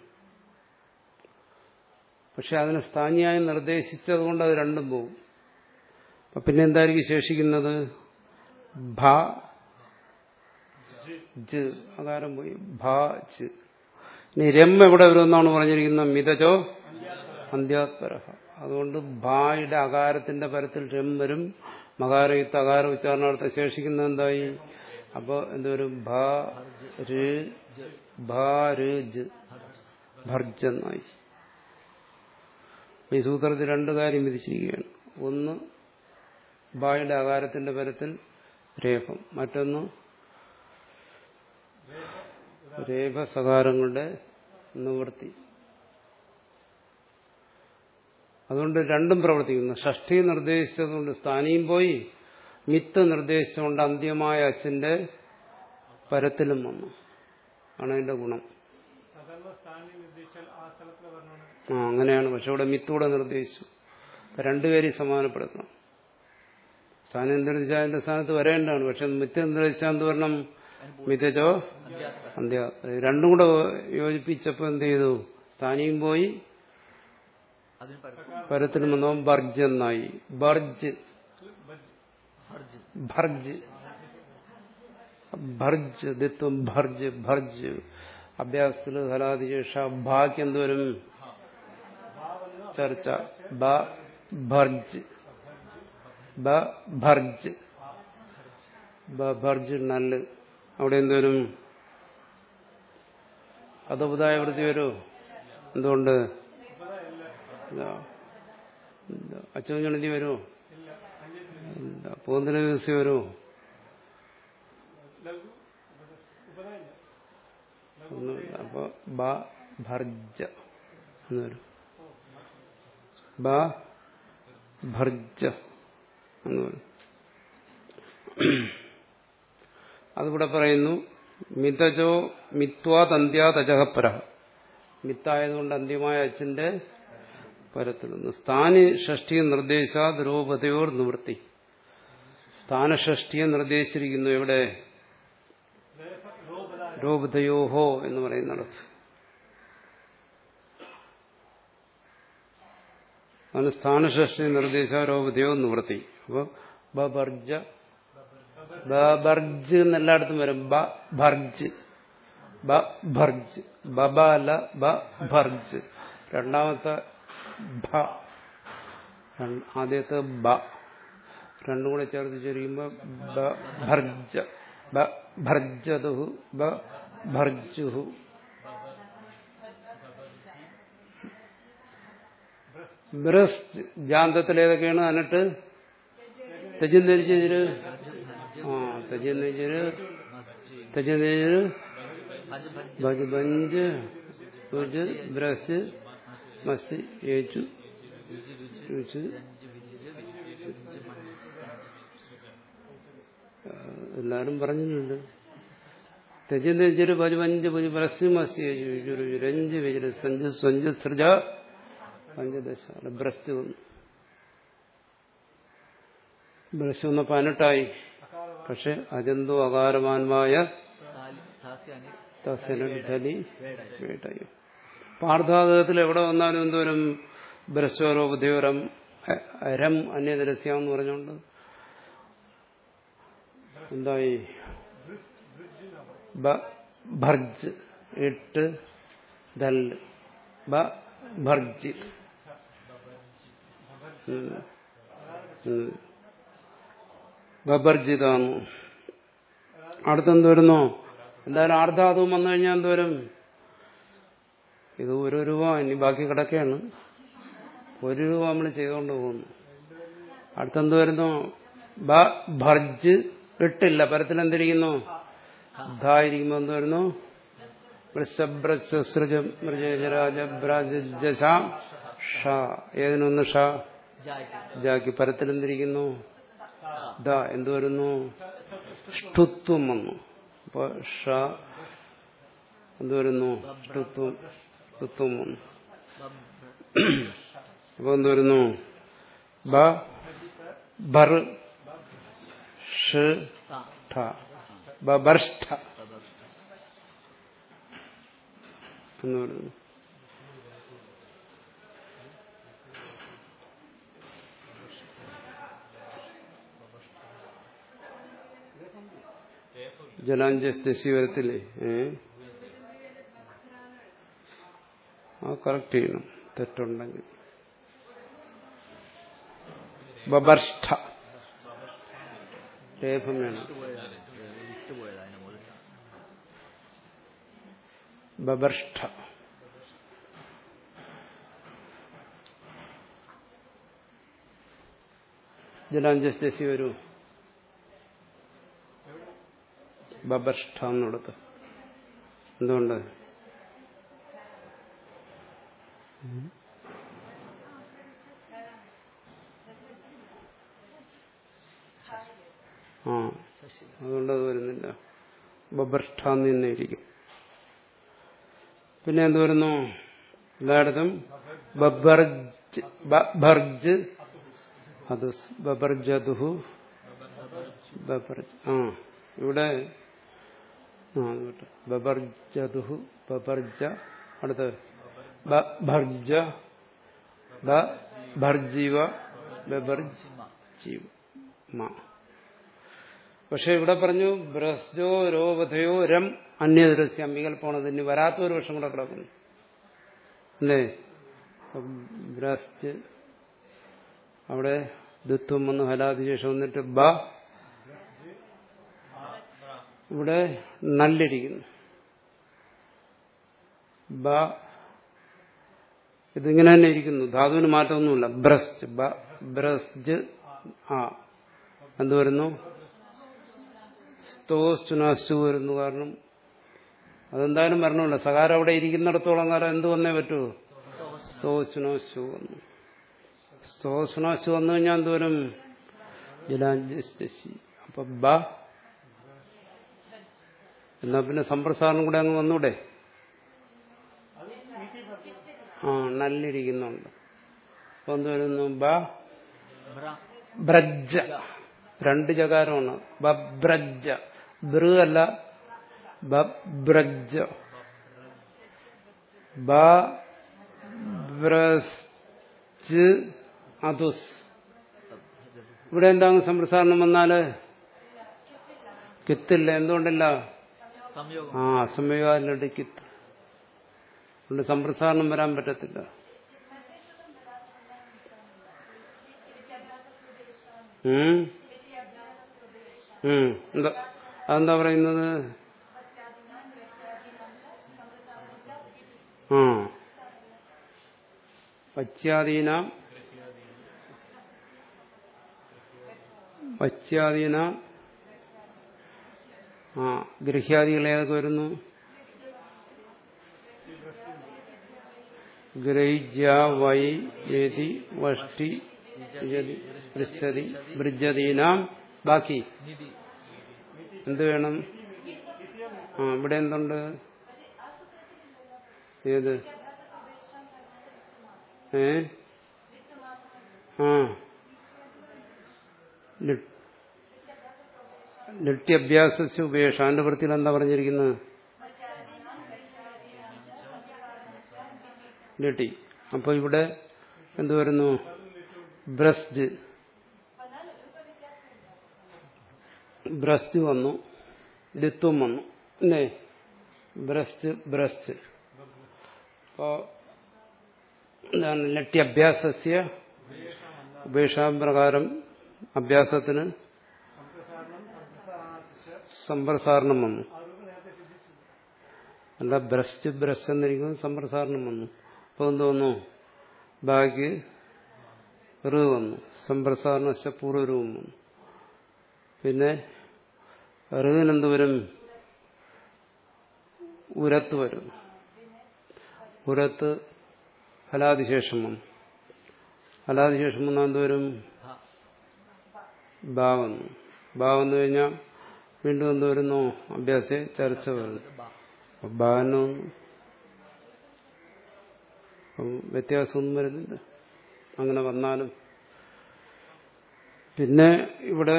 പക്ഷെ അതിനെ സ്ഥാനിയായി നിർദ്ദേശിച്ചതുകൊണ്ട് അത് രണ്ടും പോകും അപ്പൊ പിന്നെ എന്തായിരിക്കും ശേഷിക്കുന്നത് ഭ ജ് അകാരം പോയി ഭ ജ് ഇനി രം എവിടെ വരുമെന്നാണ് പറഞ്ഞിരിക്കുന്നത് മിതജോ അന്ത്യാത്പര അതുകൊണ്ട് ഭായുടെ അകാരത്തിന്റെ പരത്തിൽ രം വരും മകാരയുക്ത അകാര ഉച്ചാരണത്തെ ശേഷിക്കുന്ന എന്തായി അപ്പൊ എന്തുവരും ഭ ര് ഭ ര് ജ് ഭർജ് എന്നായി ഈ സൂത്രത്തിൽ രണ്ട് കാര്യം വിധിച്ചിരിക്കുകയാണ് ഒന്ന് ബായുടെ ആകാരത്തിന്റെ പരത്തിൽ രേഖം മറ്റൊന്ന് രേഖസകാരങ്ങളുടെ നിവൃത്തി അതുകൊണ്ട് രണ്ടും പ്രവർത്തിക്കുന്നു ഷഷ്ടി നിർദ്ദേശിച്ചതുകൊണ്ട് സ്ഥാനിയും പോയി മിത്ത് നിർദ്ദേശിച്ചുകൊണ്ട് അന്ത്യമായ അച്ഛന്റെ പരത്തിലും വന്നു ആണ് അതിന്റെ ഗുണം ആ അങ്ങനെയാണ് പക്ഷെ ഇവിടെ മിത്തൂടെ നിർദ്ദേശിച്ചു അപ്പൊ രണ്ടുപേരെയും സമാനപ്പെടുത്തണം സ്ഥാനം നിർദ്ദേശിച്ചാൽ അതിന്റെ സ്ഥാനത്ത് വരേണ്ടതാണ് പക്ഷെ മിത്ത് നിർദ്ദേശിച്ചാൽ എന്ത് വരണം മിത്തച്ചോ അന്ത്യ രണ്ടും കൂടെ യോജിപ്പിച്ചപ്പോ എന്ത് ചെയ്തു സ്ഥാനിയും പോയി അതിന് പരത്തിൽ പരത്തിൽ വന്നോ ബർജ് എന്നായി ബർജ് ഹർജ് ഭർജ് ഭർജ് ദിത്വം ഭർജ് ഭർജ് അഭ്യാസത്തിൽ ഹലാദിശേഷ ഭാക്ക് എന്തോരും ചർച്ച ബ ഭർജ് ബ ഭർജ് ബ ഭർജ് നല്ല് അവിടെ എന്തോരും അതോപതായ വൃത്തി വരൂ എന്തുകൊണ്ട് അച്ചോഞ്ഞണതി വരുമോ പൂന്തല ദിവസം വരുമോ ഒന്നുമില്ല അപ്പൊ ബ ഭർജ എന്ന് വരും ബ ഭർജ എന്ന് വരും അതിവിടെ പറയുന്നു മിതജോ മിത്വാ തന്ത്യാ തജഹപ്പര മിത്തായതുകൊണ്ട് അന്ത്യമായ അച്ഛന്റെ പരത്തിൽ നിന്ന് സ്ഥാനി ഷഷ്ടി നിർദ്ദേശാ ദ്രോപതയോർ നിവൃത്തി സ്ഥാനഷഷ്ടിയെ നിർദ്ദേശിച്ചിരിക്കുന്നു എവിടെ രോപതയോഹോ എന്ന് പറയുന്നിടത്ത് അതിന് സ്ഥാനഷഷ്ടി നിർദ്ദേശ രോപതയോ നിവൃത്തി അപ്പൊ ബർജ ബർജ് എന്നെല്ലായിടത്തും വരും ബ ഭർജ് ബ ഭർജ് ബബ അല്ല ബ ഭർജ് രണ്ടാമത്തെ ഭ രണ്ട്- ആദ്യത്തെ ബ രണ്ടും കൂടെ ചേർത്ത് ചുരുക്കുമ്പോ ബ ഭർജ ബ ഭർജതുഹു ബ ഭർജുഹു ബ്രസ് ജാന്തത്തിൽ ഏതൊക്കെയാണ് എന്നിട്ട് തെജിന്തിരിച്ചിര് ആ തെജിന്തിരിച്ചിര് മസ്ജിദ് തെജിന്തിരിച്ചിര് ഹജ് ഭജ് ഭജ് ബഞ്ച് തുജ് ബ്രസ് മസ് ഏച്ചു രുച് ജഞ്ച് വിജിജ് വിജിജ് മണ്ണ് എല്ലാരും പറഞ്ഞിട്ടുണ്ട് തെജിന്തിരിച്ചിര് ഭജ് ബഞ്ച് ഭജ് ബ്രസ് മസ് ഏച്ചു രുചു രുചു രഞ്ച് വിജ് സഞ്ച് സ്വഞ്ച് സൃജ പഞ്ചദശ ബ്രസ്റ്റ് വന്നു ബ്രസ്റ്റ് വന്ന പതിനെട്ടായി പക്ഷെ അജന്തു അകാരമാന്മായ താലി സാസ്യാനി തസ്യനി വേടായി വേട്ടയും പാർത്ഥാതകത്തിൽ എവിടെ വന്നാലും എന്തോരം ബ്രസ്വരോപദ്യോരം രം അന്യദരസ്യ എന്ന് പറഞ്ഞുകൊണ്ട് എന്തായി ബ ഭർജ് എട്ട് ദൽ ബ ഭർജ് ഉം. ഉം. ബബർജിതാന്നു അടുത്തെന്ത് വരുന്നു എന്തായാലും ആർദ്ധാതും വന്നു കഴിഞ്ഞാൽ എന്തോരും ഇത് ഒരു രൂപ ഇനി ബാക്കി കിടക്കുകയാണ് ഒരു രൂപ നമ്മൾ ചെയ്തുകൊണ്ട് പോകുന്നു അടുത്തെന്ത് വരുന്നു ബ ഭർജ് ഇട്ടില്ല പരത്തിൽ എന്തിരിക്കുന്നു ധായിരിക്കുമ്പോ എന്ത് വരുന്നു വൃഷഭ്രസൃജം മൃജരാജബ്രാജാം ഷ ഏതിനൊന്ന് ഷ ജായ്ക്ക് ജാക്കി പരത്തിൽ എന്തിരിക്കുന്നു ദ എന്ത് വരുന്നു ഷ്ടുത്വം വന്നു അപ്പൊ ഷ എന്ത് വരുന്നു ഷ്ടുത്വം ഷ്ടുത്വം വന്നു ബബ് അപ്പൊ എന്ത് വരുന്നു ബ ഭർ ഷ് ത ഠ ബബർഷ്ഠ എന്ന് പറയുന്നു ജലാഞ്ജസ്തി വരത്തില്ലേ ഏ ആ കറക്റ്റ് ചെയ്യണം തെറ്റുണ്ടെങ്കിൽ ബബർഷ്ഠ ലേഖം വേണം വിട്ടുപോയതാണ് വിട്ടുപോയത് അതിന്റെ മുകളിൽ ബബർഷ്ഠ ജലാഞ്ജസ്തി വരൂ ബബർഷ്ഠ എന്നുള്ളത് എന്തുകൊണ്ട് ആ ശശി അതുകൊണ്ട് അത് വരുന്നില്ല ബബർഷ്ഠ എന്ന് തന്നെ ഇരിക്കും പിന്നെ എന്ത് വരുന്നു എല്ലായിടത്തും ബബർജ് ബബർജ് അത് ബബർജതുഹു ബബർജ് ആ ഇവിടെ ആ അത് വിട്ടു. ബബർജതുഹു ബബർജ അടുത്ത് ബർജ ബ ഭർജീവ ബബർജ് ചിമ്മ ജീവ മ പക്ഷെ ഇവിടെ പറഞ്ഞു ബ്രസ്ജോ രോവധയോ രം അന്യദൃശ്യം വികല്പമാണ് ഇനി വരാത്ത ഒരു വർഷം കൂടെ കിടക്കുന്നു അല്ലേ അപ്പം ബ്രസ്റ്റ് അവിടെ ദുത്വം വന്ന് ഹലാദിശേഷം വന്നിട്ട് ബ ഇവിടെ നല്ലിരിക്കുന്നു ബ ഇതിങ്ങനെ തന്നെ ഇരിക്കുന്നു ധാതുവിന് മാറ്റമൊന്നുമില്ല ബ്രസ്റ്റ് ബ ബ്രസ്ജ് ആ എന്ത് വരുന്നു സ്തോസ്റ്റുനാസ്റ്റു വരുന്നു കാരണം അതെന്തായാലും വരണമല്ലോ സകാരം അവിടെ ഇരിക്കുന്നിടത്തോളം കാലം എന്ത് വന്നേ പറ്റൂ സ്തോസ്റ്റുനാസ്റ്റു വന്നു സ്തോസ്റ്റുനാസ്റ്റു വന്നു കഴിഞ്ഞാൽ എന്ത് വരും ജലാഞ്ജി അപ്പൊ ബ എന്നാ പിന്നെ സമ്പ്രസാരണം കൂടെ അങ്ങ് വന്നൂടെ ആ നല്ലിരിക്കുന്നുണ്ട് അപ്പൊ എന്ത് വരുന്നു ബ ബ്ര ബ്രജ്ജ രണ്ട് ജകാരമാണ് ബബ്രജ്ജ ബൃ അല്ല ബബ്രജ്ജ ബ ബ്രസ്ജ് അതുസ് ഇവിടെ എന്താണ് സംപ്രസാരണം വന്നാല് കിത്തില്ല എന്തുകൊണ്ടില്ല സംയോഗം ആ അസമയകാലിലുണ്ട് കിത്ത് അതുകൊണ്ട് സംപ്രസാരണം വരാൻ പറ്റത്തില്ല ഉം. ഉം. എന്താ അതെന്താ പറയുന്നത് ആ പശ്ചാധീന പശ്ചാധീന ആ ഗൃഹ്യാദികൾ ഏതൊക്കെ വരുന്നു ഗ്രഹിജ വൈ യതി വഷ്ടി യതി പൃച്ഛതി വൃജതീനാം ബാക്കി നിധി എന്ത് വേണം ആ ഇവിടെ എന്തുണ്ട് ഏത് ഏ ആ ലിട്ട് ലട്ട്യഭ്യാസസ് ഉപേക്ഷ അതിന്റെ വൃത്തിയിൽ എന്താ പറഞ്ഞിരിക്കുന്നത് ലട്ടി അപ്പൊ ഇവിടെ എന്ത് വരുന്നു ബ്രസ്റ്റ് ബ്രസ്റ്റ് വന്നു ലിത്വം വന്നു അല്ലേ ബ്രസ്റ്റ് ബ്രസ്റ്റ് അപ്പോ എന്താണ് ലട്ട്യഭ്യാസസ്യ ഉപേക്ഷാപ്രകാരം അഭ്യാസത്തിന് സമ്പ്രസാരണം വന്നു അല്ല ബ്രസ്റ്റ് ബ്രസ്റ്റ് എന്നിരിക്കുന്നത് സമ്പ്രസാരണം വന്നു അപ്പോൾ എന്ത് വന്നു ബാക്കി ഋ വന്നു സമ്പ്രസാരണ പൂർവ്വരൂപം വന്നു പിന്നെ ഋവിനെന്ത് വരും ഉരത്ത് വരും ഉരത്ത് ഹലാദിശേഷം വന്നു ഹലാദിശേഷം വന്നാൽ എന്ത് വരും ഭ ബാ വന്നു ബാ വന്നു കഴിഞ്ഞാൽ വീണ്ടും എന്ത് വരുന്നു അഭ്യാസ ചർച്ച വരുന്നു ബ ബാനോ വ്യത്യാസമൊന്നും വരുന്നില്ല അങ്ങനെ വന്നാലും പിന്നെ ഇവിടെ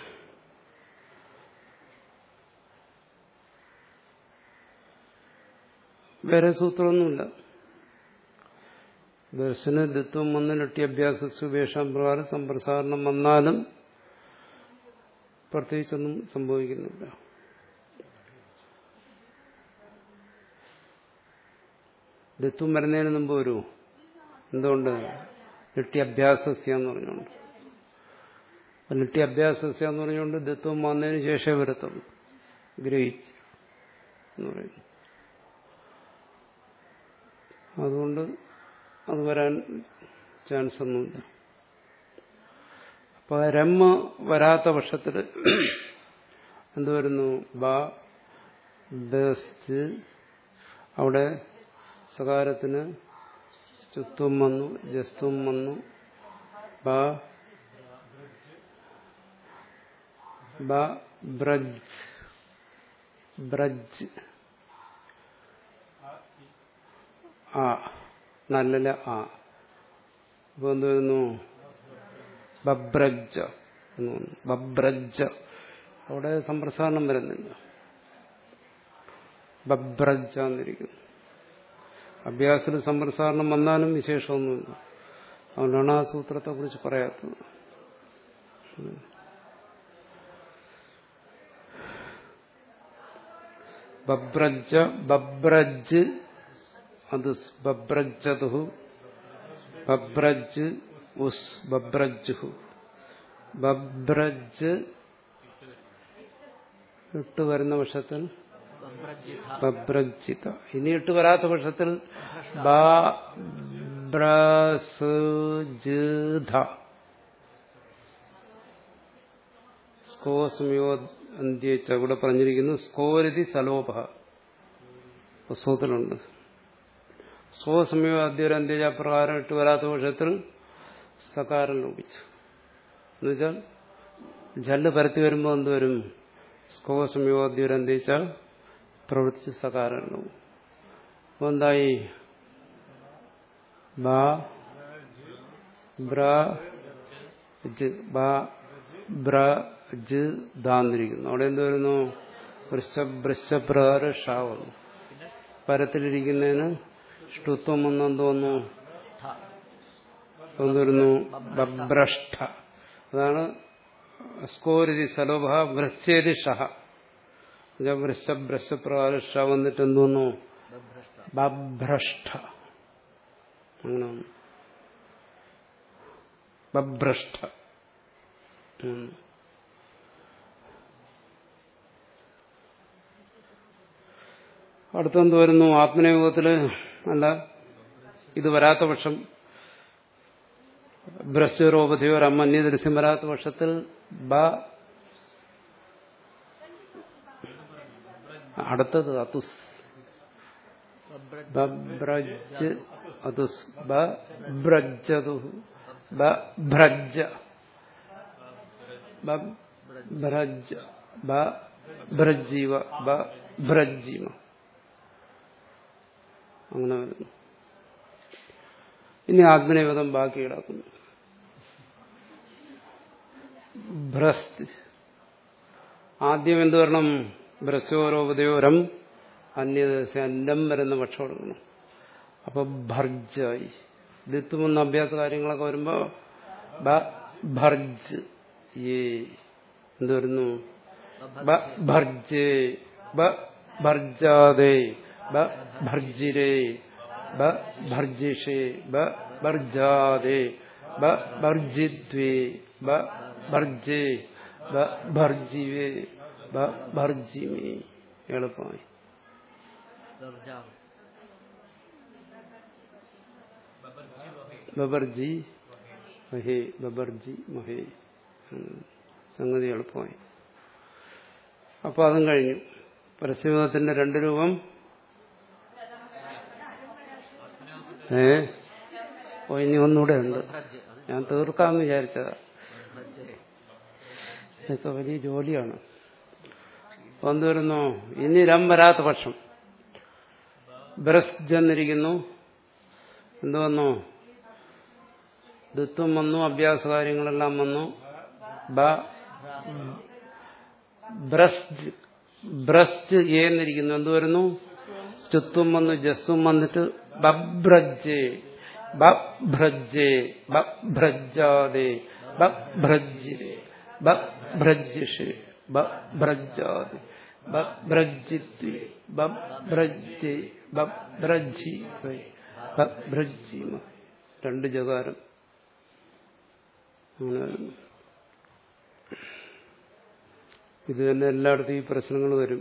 വേറെ സൂത്രമൊന്നുമില്ല ദർശന ദിത്വം വന്നിട്ട് അഭ്യാസ സുപേക്ഷാം പ്രകാരം സമ്പ്രസാരണം വന്നാലും പ്രത്യേകിച്ചൊന്നും സംഭവിക്കുന്നില്ല ദത്വം വരുന്നതിന് മുമ്പ് വരൂ എന്തുകൊണ്ട് നിട്ട്യഭ്യാസസ്യ എന്ന് പറഞ്ഞുകൊണ്ട് നിട്ട്യഭ്യാസസ്യ എന്ന് പറഞ്ഞുകൊണ്ട് ദത്വം വന്നതിന് ശേഷമേ വരത്തുള്ളൂ ഗ്രഹിച്ച് എന്ന് പറയുന്നു അതുകൊണ്ട് അത് വരാൻ ചാൻസ് ഒന്നുമില്ല അപ്പൊ രമ്മ വരാത്ത പക്ഷത്തിൽ എന്ത് വരുന്നു ബ ബസ്റ്റ് അവിടെ സകാരത്തിന് ചുത്വം വന്നു ജസ്ത്വം വന്നു ബ ബ ബ്രജ് ബ്രജ് ആ നല്ല ആ അപ്പൊ എന്ത് വരുന്നു ബബ്രജ എന്ന് വന്നു ബബ്രജ അവിടെ സമ്പ്രസാരണം വരുന്നില്ല ബബ്രജ എന്നിരിക്കുന്നു അഭ്യാസത്തിൽ സമ്പ്രസാരണം വന്നാലും വിശേഷമൊന്നുമില്ല അതുകൊണ്ടാണ് ആ സൂത്രത്തെ കുറിച്ച് പറയാത്തത് ബബ്രജ ബബ്രജ് അത് ബബ്രജതു ബബ്രജ് ഉസ് ബബ്രജുഹു ബബ്രജ് ഇട്ട് വരുന്ന പക്ഷത്തിൽ ബബ്രജിത ബബ്രജിത ഇനി ഇട്ട് വരാത്ത പക്ഷത്തിൽ ബ്രസ്ജിധ സ്കോസ്മയോ അന്ത്യച്ച ഇവിടെ പറഞ്ഞിരിക്കുന്നു സ്കോരതി സലോപ പുസ്തകത്തിലുണ്ട് സ്വസമയോ അദ്യൊരന്ത്യജ പ്രകാരം ഇട്ട് വരാത്ത പക്ഷത്തിൽ സകാരം ലോപിച്ചു എന്നുവെച്ചാൽ ജല്ല് പരത്തി വരുമ്പോൾ എന്തുവരും സ്കോസമയോ അദ്യൊരന്ത്യച്ച പ്രവർത്തിച്ച് സകാരം ലോപം അപ്പൊ എന്തായി ബ ബ്ര ജ് ബ ബ്ര ജ് ദാന്നിരിക്കുന്നു അവിടെ എന്ത് വരുന്നു വൃശ്ച വൃശ്ചപ്രകാര ഷാ വന്നു പരത്തിലിരിക്കുന്നതിന് ഷ്ടുത്വം വന്ന് എന്ത് വന്നു ഠ എന്ത് വരുന്നു ബഭ്രഷ്ഠ അതാണ് സ്കോരതി സലോഭ വൃശ്ചേരി ഷഹ വൃശ്ച വൃശ്ചപ്രകാര ഷ വന്നിട്ട് എന്ത് വന്നു ബബ്രഷ്ട ബഭ്രഷ്ഠ അങ്ങനെ വന്നു ബഭ്രഷ്ഠ ഉം. അടുത്തെന്ത് വരുന്നു ആത്മനിയോഗത്തില് അല്ല ഇത് വരാത്ത പക്ഷം ബ്രസ്വരോപധിയോ അമ്മന്യ ദൃശ്യം വരാത്ത പക്ഷത്തിൽ ബ അടുത്തത് അതുസ് ബബ്രജ് ബബ്രജ് അതുസ് ബബ്രജതു ബഭ്രജ ബഭ്രജ ബഭ്രജീവ ബഭ്രജീമ അങ്ങനെ വരുന്നു ഇനി ആത്മനിവേദം ബാക്കി കിടക്കുന്നു ഭ്രസ്ത് ആദ്യം എന്ത് വരണം ഭ്രസ്യോരോപതയോരം അന്യദേശ അന്നം വരുന്ന പക്ഷം എടുക്കണം അപ്പൊ ഭർജായി ദിത്തുമെന്ന അഭ്യാസ കാര്യങ്ങളൊക്കെ വരുമ്പോ ബ ഭർജ് ഏ എന്ത് വരുന്നു ബ ഭർജേ ബ ഭർജാദേ ബ ഭർജിരേ ബ ഭർജിഷേ ബ ഭർജാദേ ബ ഭർജിദ്വേ ബ ഭർജേ ബ ഭർജിവേ ബ ഭർജിമേ എളുപ്പമായി ദർജാവ് ബബർജി മഹേ ബബർജി മഹേ ഉം. സംഗതി എളുപ്പമായി അപ്പൊ അതും കഴിഞ്ഞു പരസ്യബോധത്തിന്റെ രണ്ട് രൂപം ഏ ഓ ഇനി ഒന്നുകൂടെ ഉണ്ട് ബബ്രജ് അത് ഞാൻ തീർക്കാമെന്ന് വിചാരിച്ചതാ ബബ്രജ് ഇതൊക്കെ വലിയ ജോലിയാണ് അപ്പൊ എന്ത് വരുന്നു ഇനി രം വരാത്ത പക്ഷം ബ്രസ് എന്നിരിക്കുന്നു എന്ത് വന്നു ദത്വം വന്നു അഭ്യാസ കാര്യങ്ങളെല്ലാം വന്നു ബ ബ്രസ്റ്റ് ബ്രസ്റ്റ് എന്നിരിക്കുന്നു എന്ത് വരുന്നു ചുത്വം വന്നു ജസ്വം വന്നിട്ട് ബഭ്രജേ ബഭ്രജേ ബഭ്രജാദേ ബഭ്രജിരേ ബഭ്രജിഷേ ബഭ്രജാദേ ബഭ്രജിത്വേ ബഭ്രജേ ബഭ്രജി ബഭ്രജിമ രണ്ട് ജകാരം അങ്ങനെ വരുന്നു ഇത് തന്നെ എല്ലായിടത്തും ഈ പ്രശ്നങ്ങൾ വരും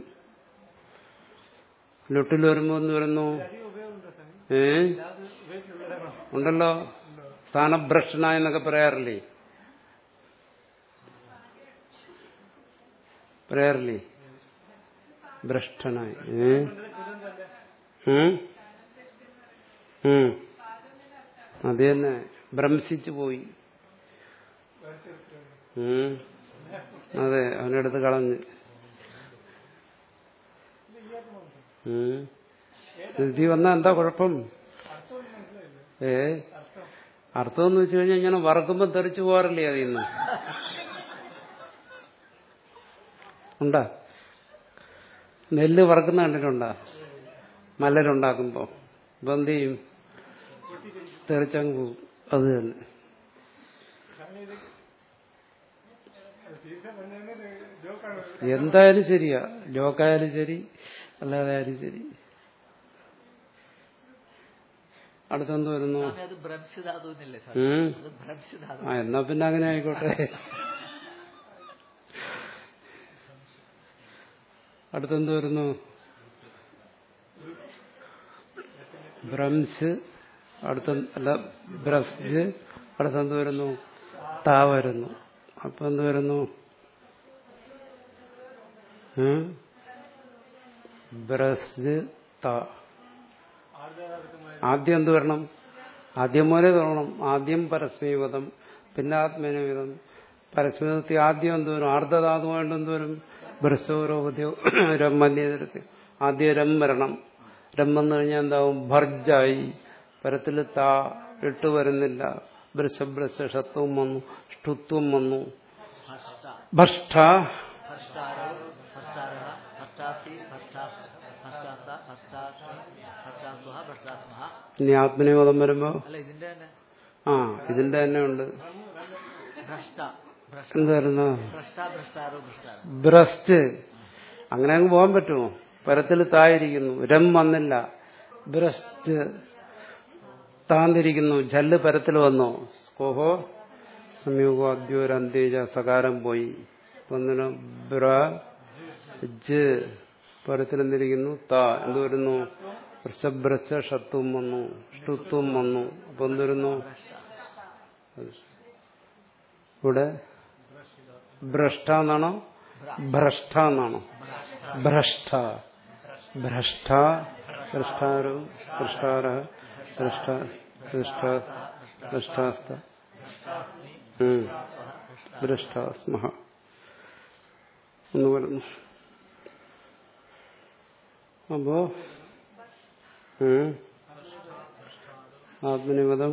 ലൊട്ടിൽ വരുമ്പോ എന്ന് വരുന്നു ഏ ഉണ്ടല്ലോ സ്ഥാനഭ്രഷ്ടന എന്നൊക്കെ പറയാറില്ലേ പറയാറില്ലേ ഭ്രഷ്ടനായി ഏ ഉം? ഉം. അത് തന്നെ ഭ്രംശിച്ചു പോയി ഉം. അതെ അവനെടുത്ത് കളഞ്ഞ് ഉം. ധൃതി വന്നാ എന്താ കുഴപ്പം ഏ അർത്ഥം എന്ന് വെച്ച് കഴിഞ്ഞാൽ ഇങ്ങനെ വറക്കുമ്പോ തെറിച്ചു പോകാറില്ലേ അതിൽ നിന്ന് ഉണ്ടാ നെല്ല് വറക്കുന്ന കണ്ടിട്ടുണ്ടാ മലരുണ്ടാക്കുമ്പോ ഇപ്പൊ എന്ത് ചെയ്യും തെറിച്ചങ്ങ് പോകും അത് തന്നെ എന്തായാലും ശരിയാ ജോക്കായാലും ശരി അല്ലാതെ ആയാലും ശരി അടുത്തെന്ത് വരുന്നു സ്വാമി അത് ഭ്രംശ് ധാതു എന്നല്ലേ സാർ ഉം. അത് ഭ്രംശ് ധാതു ആ എന്നാ പിന്നെ അങ്ങനെ ആയിക്കോട്ടെ അടുത്തെന്ത് വരുന്നു ഭ്രംശ് അടുത്ത അല്ല ബ്രസ് അടുത്തെന്ത് വരുന്നു താ വരുന്നു അപ്പൊ എന്ത് വരുന്നു ഉം? ബ്രസ് താ ആദ്യം എന്ത് വരണം ആദ്യം മുതലേ തുടങ്ങണം ആദ്യം പരസ്മീപദം പിന്നെ ആത്മനിവിധം പരസ്മീപദത്തിൽ ആദ്യം എന്ത് വരും ആർദ്രധാതുവായിട്ട് എന്ത് വരും ബ്രസ്സോരോപദ്യോ രമ്മന്യതരത്തിൽ ആദ്യം രം വരണം രം വന്നു കഴിഞ്ഞാൽ എന്താവും ഭർജായി പരത്തിൽ താ ഇട്ട് വരുന്നില്ല ബ്രസ് ബ്രസ് ഷത്വം വന്നു ഷ്ടുത്വം വന്നു ഭർഷ്ട ഭഷ്ട ഭർഷ്ടാരോ ഭർഷ്ടാരः ഭർഷ്ടാസി ഭർഷ്ടാ ഭർഷ്ടാസ ഭർഷ്ടാസ്മി ഭർഷ്ടാസ്വഹ ഭർഷ്ടാസ്മഹ ഇനി ആത്മനിയോഗം വരുമ്പോ അല്ല ഇതിന്റെ തന്നെ ആ ഇതിന്റെ തന്നെ ഉണ്ട് ഭ്രഷ്ട ഭ്രഷ്ട എന്തായിരുന്നു ഭ്രഷ്ട ഭ്രഷ്ടാരോ ഭ്രഷ്ടാരോ ബ്രസ്റ്റ് അങ്ങനെ അങ്ങ് പോകാൻ പറ്റുമോ പരത്തിൽ തായിരിക്കുന്നു രം വന്നില്ല ബ്രസ്റ്റ് താന്നിരിക്കുന്നു ജല്ല് പരത്തിൽ വന്നോ സ്കോഹോ സംയോഗോ അദ്യോരന്തേജ സകാരം പോയി വന്നിന് ബ്ര ജ് പരത്തിൽ എന്തിരിക്കുന്നു താ എന്ത് വരുന്നു വൃഷഭ്രശ ഷത്വം വന്നു ഷ്ടുത്വം വന്നു അപ്പൊ എന്ത് വരുന്നു ഇവിടെ ഭ്രഷ്ട എന്നാണോ ഭ്രഷ്ട എന്നാണോ ഭ്രഷ്ട ഭ്രഷ്ട ഭ്രഷ്ടാരോ ഭ്രഷ്ടാര ഭ്രഷ്ട ഭ്രഷ്ട ഭ്രഷ്ടാസ്ത ഉം. ഭ്രഷ്ടാസ്മഹ എന്ന് പറയുന്നു അപ്പോ ഉം. ആത്മനിപദം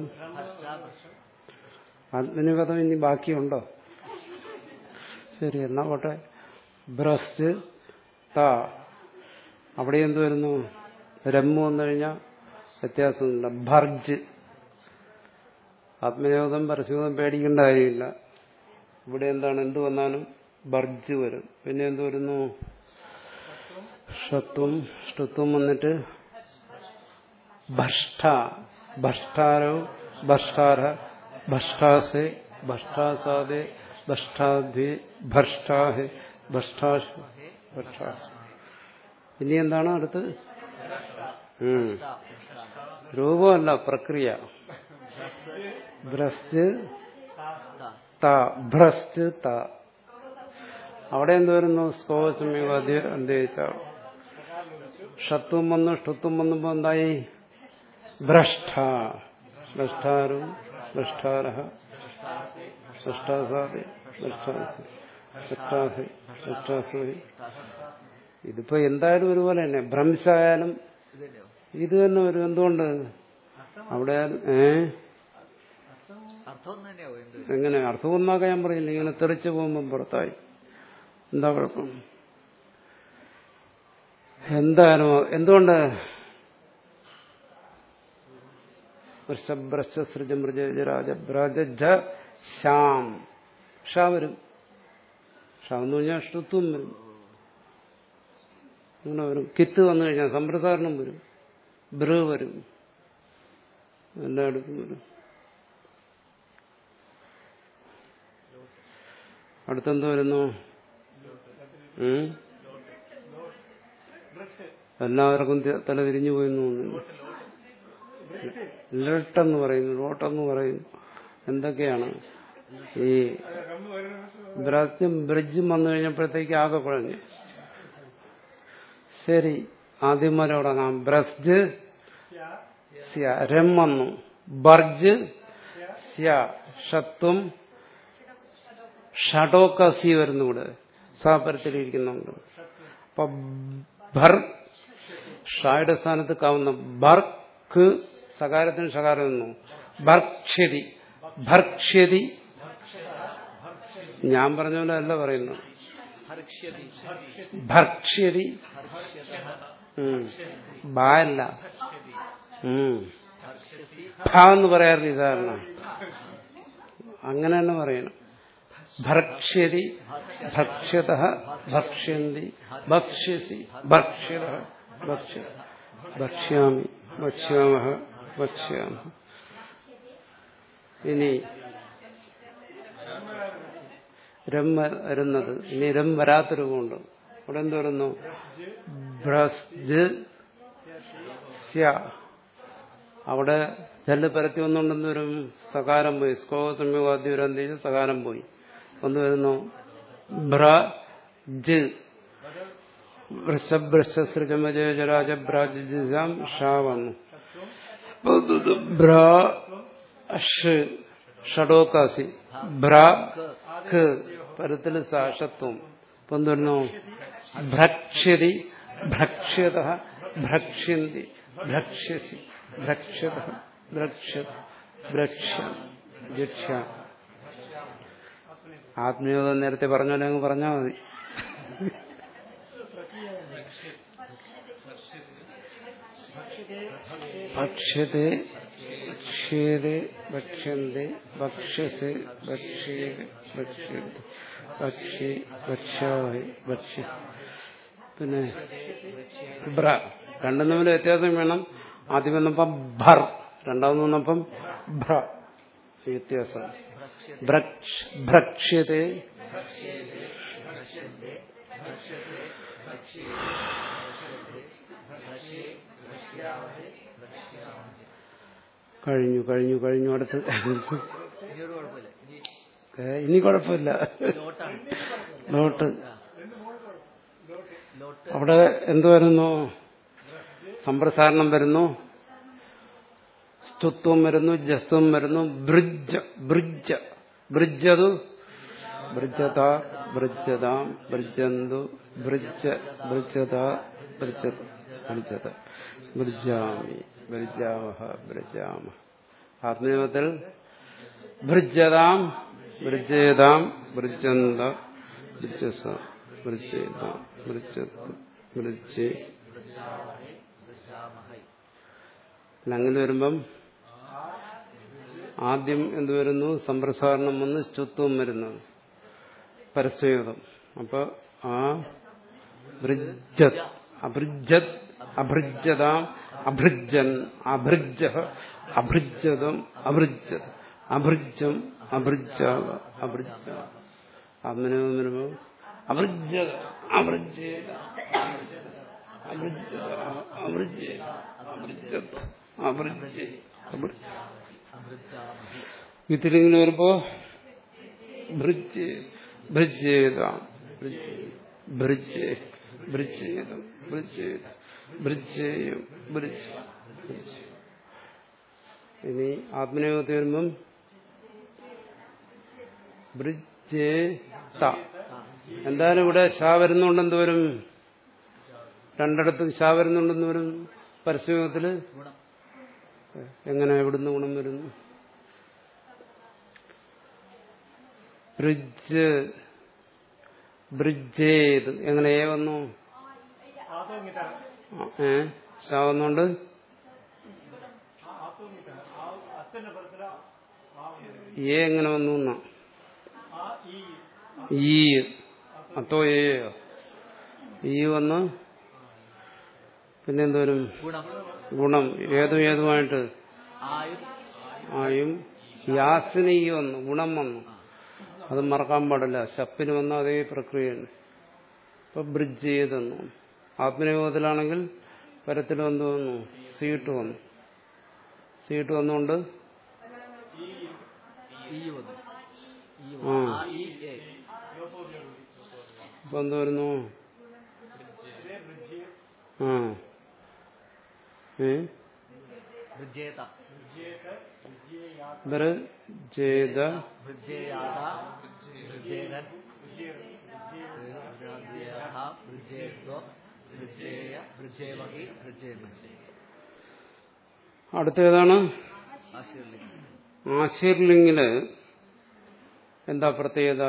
ആത്മനിപദം ഇനി ബാക്കിയുണ്ടോ ശരി എന്നാ പോട്ടെ ബ്രസ്റ്റ് താ അവിടെ എന്ത് വരുന്നു രമ്മു വന്നു കഴിഞ്ഞാൽ വ്യത്യാസമൊന്നുമില്ല ഭർജ് ആത്മനിയോഗം പരസ്യബോധം പേടിക്കേണ്ട കാര്യമില്ല ഇവിടെ എന്താണ് എന്ത് വന്നാലും ഭർജ് വരും പിന്നെ എന്ത് വരുന്നു ഷത്വം ഷത്വം വന്നിട്ട് ഭഷ്ട ഭഷ്ടാരോ ഭഷ്ടാര ഭഷ്ടാസെ ഭഷ്ടാസാദെ ഭഷ്ടാഭി ഭഷ്ടാഹെ ഭഷ്ടാശ ഭഷ്ടാസ് ഇനി എന്താണ് അടുത്ത് ഉം. രൂപമല്ല പ്രക്രിയ ഭ്രസ്റ്റ് ത ഭ്രസ്റ്റ് ത അവിടെ എന്ത് വരുന്നു സ്കോസമീവാദ്യ അന്തേച്ച ഷത്വം വന്നു ഷ്ടുത്വം വന്നപ്പോ എന്തായി ഭ്രഷ്ട ഭ്രഷ്ടാരും ഭ്രഷ്ടാര ഭ്രഷ്ടാസാദി ഭ്രഷ്ടാസി ഭ്രഷ്ടാസി ഭ്രഷ്ടാസി ഇതിപ്പോ എന്തായാലും ഒരുപോലെ തന്നെ ഭ്രംശായാലും ഇതന്നെയോ ഇത് തന്നെ വരും എന്തുകൊണ്ട് അവിടെ ഏ അർത്ഥം ഒന്ന് തന്നെയോ എന്ത് എങ്ങനെ അർത്ഥം ഒന്നാക്കാൻ ഞാൻ പറയില്ല ഇങ്ങനെ തെറിച്ചു പോകുമ്പം പുറത്തായി എന്താ കുഴപ്പം എന്തായാലും എന്തുകൊണ്ട് വൃഷഭ്രസൃജമൃജരാജ ശ്യാം ഷാ വരും ഷാ എന്ന് പറഞ്ഞാൽ ഷ്ടുത്വം വരും അങ്ങനെ വരും കിത്ത് വന്നു കഴിഞ്ഞാൽ സമ്പ്രസാരണം വരും ബ്ര വരും എല്ലായിടത്തും വരും അടുത്തെന്ത് വരുന്നു ഉം? എല്ലാവർക്കും ത- തല തിരിഞ്ഞു പോയെന്ന് തോന്നുന്നു ലിട്ടെന്ന് പറയുന്നു ലോട്ടെന്ന് പറയുന്നു എന്തൊക്കെയാണ് ഈ ബ്രജും ബ്രിഡ്ജും വന്നു കഴിഞ്ഞപ്പോഴത്തേക്ക് ആകെ കുഴഞ്ഞു ശരി ആദ്യം വരെ തുടങ്ങാം ബ്രസ്ജ് സ്യ രം വന്നു ബർജ് സ്യ ഷത്വം ഷഡോക്ക സി വരുന്നു ഇവിടെ സാപരത്തിലിരിക്കുന്നുണ്ട് അപ്പൊ ഭർ ഷായുടെ സ്ഥാനത്ത് കാവുന്ന ബർക്ക് സകാരത്തിന് ഷകാരം വന്നു ഭർക്ഷ്യതി ഭർക്ഷ്യതി ഞാൻ പറഞ്ഞ പോലെ അല്ല പറയുന്നു ഭർക്ഷ്യതി ഭർക്ഷ്യതി ഭർക്ഷ്യത ഉം. ബാ അല്ല ഉം. ഭക്ഷ്യസി ഭ എന്ന് പറയാറില്ല സാധാരണ അങ്ങനെ തന്നെ പറയണം ഭക്ഷ്യതി ഭക്ഷ്യത ഭക്ഷ്യന്തി ഭക്ഷ്യസി ഭക്ഷ്യത ഭക്ഷ്യ ഭക്ഷ്യാമി ഭക്ഷ്യാമ ഭക്ഷ്യാമ ഇനി രം വരുന്നത് ഇനി രം വരാത്തൊരു കൊണ്ട് അവിടെ എന്ത് വരുന്നു ഭ്രസ് സ്യ അവിടെ ജല്ല് പരത്തി ഒന്നുണ്ടെന്ന് വരും സകാരം പോയി സ്കോ സംയോഗാദ്യ വരാൻ ചെയ്ത് സകാരം പോയി ഒന്ന് വരുന്നു ഭ്ര ജ് വൃഷഭ്രശ്രജമജരാജഭ്രാജാം ഷാ വന്നു ഭ്ര ഷ് ഷഡോക്കാസി ഭ്ര ഖ് പരത്തിൽ സാഷത്വം ഇപ്പൊ എന്ത് വരുന്നു ഭ്രക്ഷ്യതി ഭക്ഷ്യത ഭക്ഷ്യന്തി ഭക്ഷ്യസി ഭക്ഷ്യത ഭക്ഷ്യ ഭക്ഷ്യ ജക്ഷ്യ ആത്മീയത നേരത്തെ പറഞ്ഞോലെ അങ്ങ് പറഞ്ഞാൽ മതി ഭക്ഷ്യത്തെ ഭക്ഷ്യത്തെ ഭക്ഷ്യന്തെ ഭക്ഷ്യസെ ഭക്ഷ്യേ ഭക്ഷ്യ ഭക്ഷ്യ ഭക്ഷ്യാവഹി ഭക്ഷ്യ പിന്നെ ബ്ര രണ്ടും തമ്മിൽ വ്യത്യാസം വേണം ആദ്യം വന്നപ്പം ഭർ രണ്ടാമത് വന്നപ്പം ഭ്ര വ്യത്യാസം ഭ്രക്ഷ ഭക്ഷ്യത്തെ കഴിഞ്ഞു കഴിഞ്ഞു കഴിഞ്ഞു അടുത്ത് ഇനിയൊരു കുഴപ്പമില്ല ഇനി ഏ, ഇനി കുഴപ്പമില്ല ലോട്ടാണ് നോട്ട് ലോട്ട് അവിടെ എന്ത് വരുന്നു സമ്പ്രസാരണം വരുന്നു സ്തുത്വം വരുന്നു ജസ്ത്വം വരുന്നു ബ്രിജ് ബ്രിജ് ബ്രിജതു ബ്രിജത ബ്രിജതാം ബ്രിജന്തു ബ്രിജ ബ്രിജത ബ്രിജ ബ്രിജത ബ്രിജാമി ബ്രിജാമഹ ബ്രിജാമ ആത്മീയത്തിൽ ബ്രിജതാം ബ്രിജേതാം ബ്രിജന്ത ബ്രിജസ ബ്രിജേതാം ബ്രിജത്ത് ബ്രിജേ അങ്ങനെ വരുമ്പം ആദ്യം എന്ത് വരുന്നു സമ്പ്രസാരണം വന്ന് സ്തുത്വം വരുന്നത് പരസ്വയോഗം അപ്പൊ ആ ബ്രിജത് അഭൃജത് അഭൃജതാം അഭൃജൻ അഭൃജ അഭൃജതം അഭൃജത് അഭൃജം അഭൃജാവ അഭൃജ ആത്മനോകം വരുമ്പോ അഭൃജത അഭൃജേത അഭൃജത അഭൃജേത അഭൃജത് അഭൃജേ അഭൃജ അമൃതാമഹി വിത്തിലിങ്ങനെ വരുമ്പോ ഭൃജ് ഭൃജേതാം ഭൃജ് ഭൃജേതം ഭൃജേത ഭൃജേയം ഭൃജ് ഭൃജ്. ഇനി ആത്മനിയോഗത്തിൽ വരുമ്പം ഭൃജേത എന്തായാലും ഇവിടെ ഷാ വരുന്നുണ്ടെന്ന് വരും രണ്ടിടത്തും ഷാ വരുന്നുണ്ടെന്ന് വരും പരസ്യയോഗത്തില് ഗുണം എങ്ങനെ എവിടുന്ന് ഗുണം വരുന്നു ബ്രിഡ്ജ് ബ്രിഡ്ജേത് എങ്ങനെ ഏ വന്നു ആ, ഏ ഷാ വന്നുകൊണ്ട് ഏ എങ്ങനെ വന്നു എന്നാ ഈ അത്തോ ഏയോ ഈ വന്ന് പിന്നെന്തോരും ഗുണം ഗുണം ഏതും ഏതുമായിട്ട് ആയും ആയും യാസിന് ഈ വന്നു ഗുണം വന്നു അത് മറക്കാൻ പാടില്ല ശപ്പിന് വന്ന അതേ പ്രക്രിയയാണ് ഇപ്പൊ ബ്രിഡ്ജ് ചെയ്തെന്നു ആത്മനിയോഗത്തിലാണെങ്കിൽ പരത്തിൽ എന്ത് വന്നു സീട്ട് വന്നു സീട്ട് വന്നുകൊണ്ട് ഈ വന്നു ഈ ആ. വന്നു. ആ ഈ എ ഇപ്പൊ എന്ത് വരുന്നു ആ ഏ ഭൃജേത ബ്രജേത ഭൃജേയാത ഭൃജേതൻ ഭൃജേയാഹ, ഭൃജേത്വ ഭൃജേയ ഭൃജേമഹി ഭൃജേമഹി അടുത്തേതാണ് ആശീർലിംഗം ആശീർലിംഗില് എന്താ പ്രത്യേകത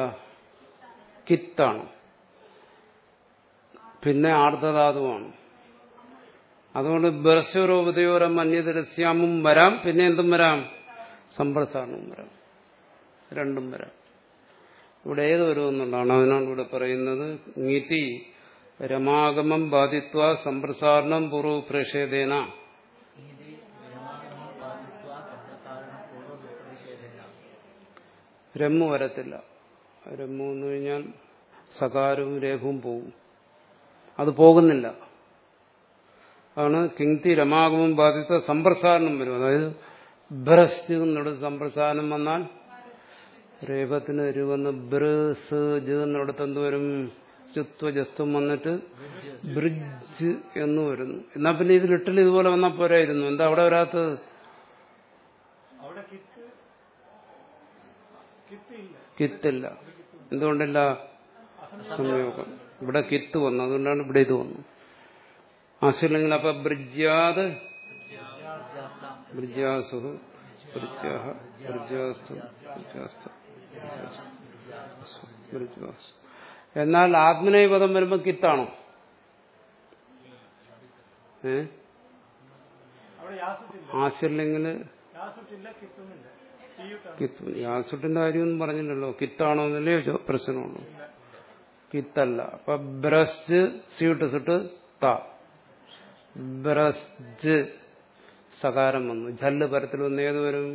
കിത്താണ് പിന്നെ ആർദ്രധാതുവാണ് അതുകൊണ്ട് ബർശോരോപതയോരം അന്യതരസ്യാമും വരാം പിന്നെ എന്തും വരാം സമ്പ്രസാരണവും വരാം രണ്ടും വരാം ഇവിടെ ഏത് വരുമെന്നുള്ളതാണ് അതിനാണ് ഇവിടെ പറയുന്നത് നീതി രമാഗമം ബാധിത്വ സമ്പ്രസാരണം പൂർവ്വ പ്രേഷേദേന ഇതി രമാഗമം ബാധിത്വ സമ്പ്രസാരണം പൂർവ്വ വിപ്രതിഷേധേന രമ്മു വരത്തില്ല രമ്മു എന്ന് കഴിഞ്ഞാൽ സകാരവും രേഖവും പോകും അത് പോകുന്നില്ല അതാണ് കിങ്തി രമാഗമം ബാധിത്ത സമ്പ്രസാരണം വരും അതായത് ബ്രസ്റ്റ് എന്നിടത്ത് സമ്പ്രസാരണം വന്നാൽ രേഖത്തിന് രൂപന്ന് ബ്രസ് ജ് എന്നിടത്ത് എന്ത് വരും ചുത്വ ജസ്തും വന്നിട്ട് ബ്രിഡ്ജ് എന്ന് വരുന്നു എന്നാ പിന്നെ ഇത് ലിട്ടിൽ ഇതുപോലെ വന്നാൽ പോരായിരുന്നു എന്താ അവിടെ വരാത്തത് അവിടെ കിത്ത് കിത്തില്ല കിത്തില്ല എന്തുകൊണ്ടില്ല സംയോഗം ഇവിടെ കിത്ത് വന്നു അതുകൊണ്ടാണ് ഇവിടെ ഇത് വന്നു ആശയില്ലെങ്കിൽ അപ്പൊ ബ്രിജ്യാത് ബ്രിജ്യാസു ബ്രിജ്യാഹ ബ്രിജ്യാസ്തു ബ്രിജ്യാസ്തു ബ്രിജ്യാസ്തു എന്നാൽ ആത്മനേയ പദം വരുമ്പോ കിത്താണോ ഏ അവിടെ യാസത്തില്ല ആശയില്ലെങ്കിൽ യാസത്തില്ല കിത്തുന്നില്ല തീയിട്ടാണ് കിത്ത് യാസുട്ടിന്റെ കാര്യമൊന്നും പറഞ്ഞില്ലല്ലോ കിത്താണോ എന്നല്ലേ ചോ- പ്രശ്നമുള്ളൂ കിത്തല്ല അപ്പൊ ബ്രസ്റ്റ് സ്യൂട്ട് സുട്ട് ത ബ്രസ്റ്റ് സകാരം വന്നു ജല്ല് പരത്തിൽ വന്ന് ഏത് വരും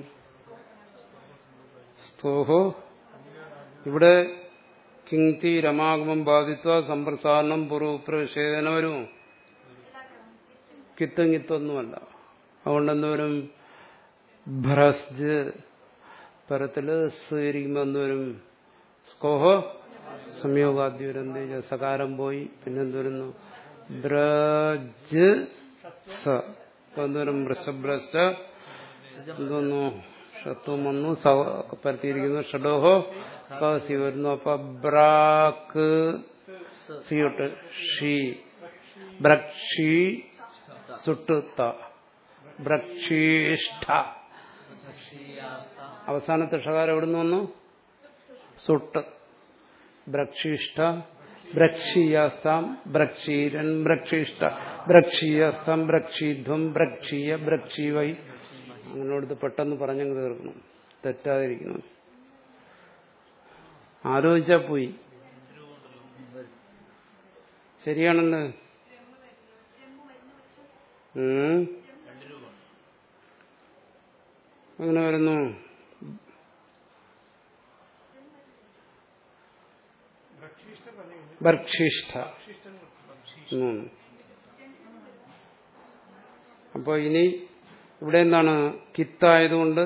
സ്തോഹോ ഇവിടെ കിങ്തി രമാഗമം ബാധിത്വ സമ്പ്രസാരണം പൂർവ്വപ്രഷേധന വരുമോ കിത്തും കിത്തൊന്നുമല്ല അതുകൊണ്ട് എന്തോരും ഭ്രസ്ജ് പരത്തില് സ്വീകരിക്കുമ്പോ എന്തോരും സ്കോഹോ സംയോഗാദ്യുരന്തേജ സകാരം പോയി പിന്നെന്തോരുന്നു ബ്രജ് സ ഇപ്പൊ എന്തോരും ബ്രശബ്രശ എന്തോന്നു ഷത്വം വന്നു സ പരത്തിയിരിക്കുന്നു ഷഡോഹോ സി വരുന്നു അപ്പൊ ബ്രാക്ക് സിയോട്ട് ഷീ ബ്രക്ഷി സുട്ട് ത ബ്രക്ഷീഷ്ഠ അവസാനത്തെ ഷകാരം എവിടുന്ന് വന്നു സുട്ട് ബ്രക്ഷീഷ്ഠ ബ്രക്ഷീയാസ്താം ബ്രക്ഷീരൻ ബ്രക്ഷീഷ്ഠ ബ്രക്ഷീയസ്താം ബ്രക്ഷീധ്വം ബ്രക്ഷീയ ബ്രക്ഷീവൈ അങ്ങനോടത്ത് പെട്ടെന്ന് പറഞ്ഞങ്ങ് തീർക്കണം തെറ്റാതിരിക്കണം ആലോചിച്ചാ പോയി ശരിയാണല്ലോ ഉം. അങ്ങനെ വരുന്നു ഭക്ഷിഷ്ട പറഞ്ഞു ബർക്ഷിഷ്ഠ ഉം. അപ്പൊ ഇനി ഇവിടെ എന്താണ് കിത്തായതുകൊണ്ട്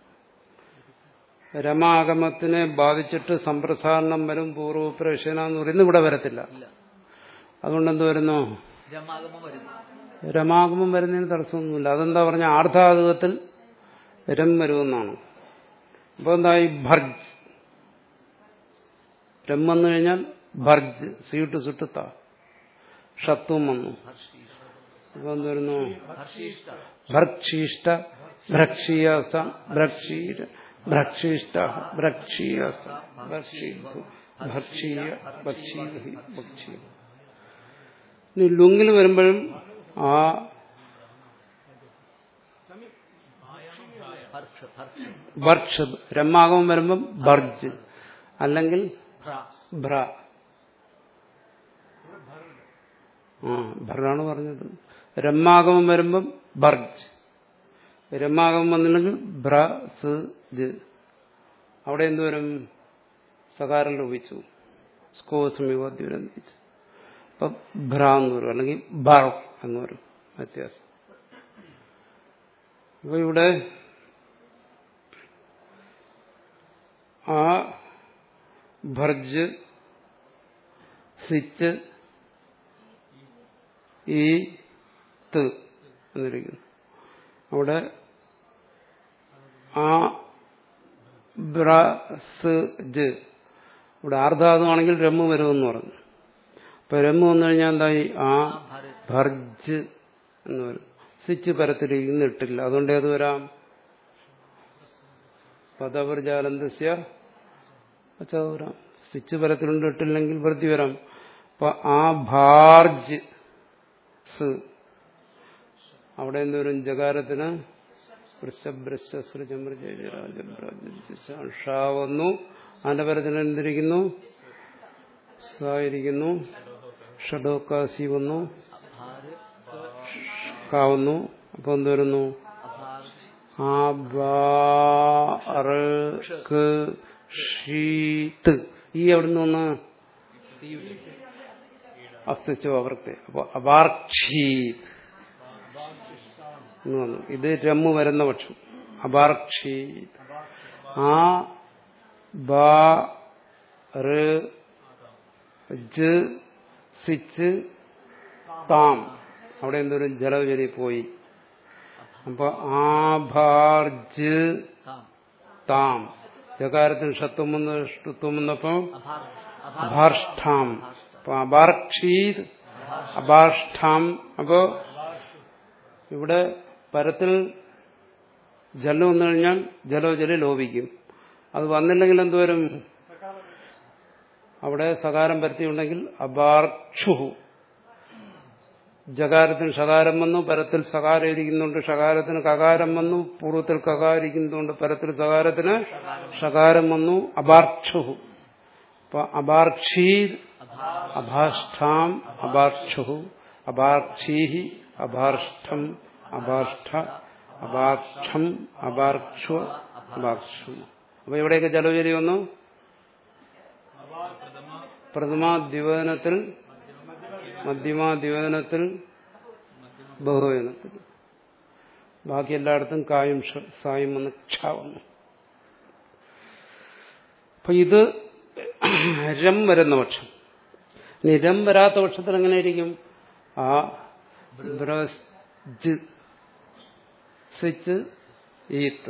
രമാഗമത്തിനെ ബാധിച്ചിട്ട് സമ്പ്രസാരണം വരും പൂർവ്വപ്രേഷന എന്ന് പറയുന്നത് ഇവിടെ വരത്തില്ല ഇല്ല അതുകൊണ്ട് എന്ത് വരുന്നു രമാഗമം വരുന്നു രമാഗമം വരുന്നതിന് തടസ്സമൊന്നുമില്ല അതെന്താ പറഞ്ഞ ആർദ്ധാതുകത്തിൽ രം വരുമെന്നാണ് അപ്പൊ എന്തായി ഭർജ് രം വന്നു കഴിഞ്ഞാൽ ഭർജ് സീട്ട് സുട്ടുത്ത ഷത്വം വന്നു അപ്പൊ എന്ത് വരുന്നു ഹർഷിഷ്ട ഭർക്ഷീഷ്ട ഭ്രക്ഷീയസ ഭ്രക്ഷീര ഭ്രക്ഷീഷ്ട ഭ്രക്ഷീയസ ഭക്ഷീധു ഭക്ഷീയ ഭക്ഷീഹി ഭക്ഷീ ഇനി ലുങ്ങിൽ വരുമ്പോഴും ആ ഹർഷ ഹർഷ ഭർഷ് രമാഗമം വരുമ്പം ഭർജ് അല്ലെങ്കിൽ ഭ്ര ഭ്ര ആ ഭറാണ് പറഞ്ഞത് രമാഗമം വരുമ്പം ഭർജ് രമാഗമം വന്നില്ലെങ്കിൽ ഭ്ര സ് ജ് അവിടെ എന്ത് വരും സകാരം ലോപിച്ചു സ്കോ സമീപദ്യുരന്തിച്ചു അപ്പൊ ഭ്ര എന്ന് വരും അല്ലെങ്കിൽ ഭർ എന്ന് വരും വ്യത്യാസം അപ്പൊ ഇവിടെ ആ ഭർജ് സിച്ച് ഈ ത് എന്നിരിക്കുന്നു അവിടെ ആ ബ്രസ് ജ് ഇവിടെ ആർദ്ധാതുവാണെങ്കിൽ രമ്മു വരുമെന്ന് പറഞ്ഞു അപ്പൊ രമ്മു വന്നു കഴിഞ്ഞാൽ എന്തായി ആ ഭര ഭർജ് എന്ന് വരും സിച്ച് പരത്തിരിക്കുന്ന ഇട്ടില്ല അതുകൊണ്ട് ഏത് വരാം പദവർജാലന്തസ്യ വരാം സിച്ച് പരത്തിലുണ്ട് ഇട്ടില്ലെങ്കിൽ വൃത്തി വരാം അപ്പൊ ആ ഭാർജ് സ് അവിടെ എന്തോരും ജകാരത്തിന് ഷാ വന്നു അതിന്റെ പരത്തിന് എന്തിരിക്കുന്നു സായിരിക്കുന്നു ഷഡോക്കാസി വന്നു അഭാര് കാവുന്നു അപ്പൊ എന്ത് വരുന്നു അഭാർ ആബാർക്ക് ഷീത്ത് ഈ എവിടുന്ന് വന്ന് അസ്തിച്ചു അവർക്ക് അപ്പൊ അബാർക്ഷീത് എന്ന് വന്നു ഇത് രമ്മു വരുന്ന പക്ഷം അബാർക്ഷീത് ആ ബാ റ് ജ് സിച്ച് താം അവിടെ എന്തൊരു ജലവചരി പോയി അപ്പൊ ആഭാർജ് താം താം ജകാരത്തിന് ഷത്വം വന്ന് ഷ്ടുത്വം വന്നപ്പോ അഭാർ അഭാർഷ്ഠാം അപ്പൊ അബാർക്ഷീത് അബാർഷ്ഠാം അപ്പോ ഇവിടെ പരത്തിൽ ജലം വന്നു കഴിഞ്ഞാൽ ജലോ ജലി ലോപിക്കും അത് വന്നില്ലെങ്കിൽ എന്തുവരും അവിടെ സകാരം പരത്തിയുണ്ടെങ്കിൽ അബാർക്ഷു ജകാരത്തിന് ഷകാരം വന്നു പരത്തിൽ സകാരം ഇരിക്കുന്നുണ്ട് ഷകാരത്തിന് കകാരം വന്നു പൂർവ്വത്തിൽ കകാരിക്കുന്നുണ്ട് പരത്തിൽ സകാരത്തിന് ഷകാരം വന്നു അബാർക്ഷു അപ്പൊ അബാർക്ഷീത് അഭാഷ്ഠാം അബാർക്ഷു അബാർക്ഷീഹി അബാർഷ്ഠം അബാർഷ്ഠ അബാർക്ഷം അബാർക്ഷു അബാർക്ഷു അപ്പൊ ഇവിടെയൊക്കെ ജലചരി വന്നു പ്രഥമ ദ്വിവചനത്തിൽ മധ്യമ ദ്വിവചനത്തിൽ ബഹുവചനത്തിൽ ബാക്കി എല്ലായിടത്തും കായും ഷ- സായും വന്ന് ക്ഷ വന്നു അപ്പൊ ഇത് രം വരുന്ന പക്ഷം ഇനി രം വരാത്ത പക്ഷത്തിൽ എങ്ങനെ ഇരിക്കും ആ ബ്രസ് സ്വിച്ച് ഈത്ത്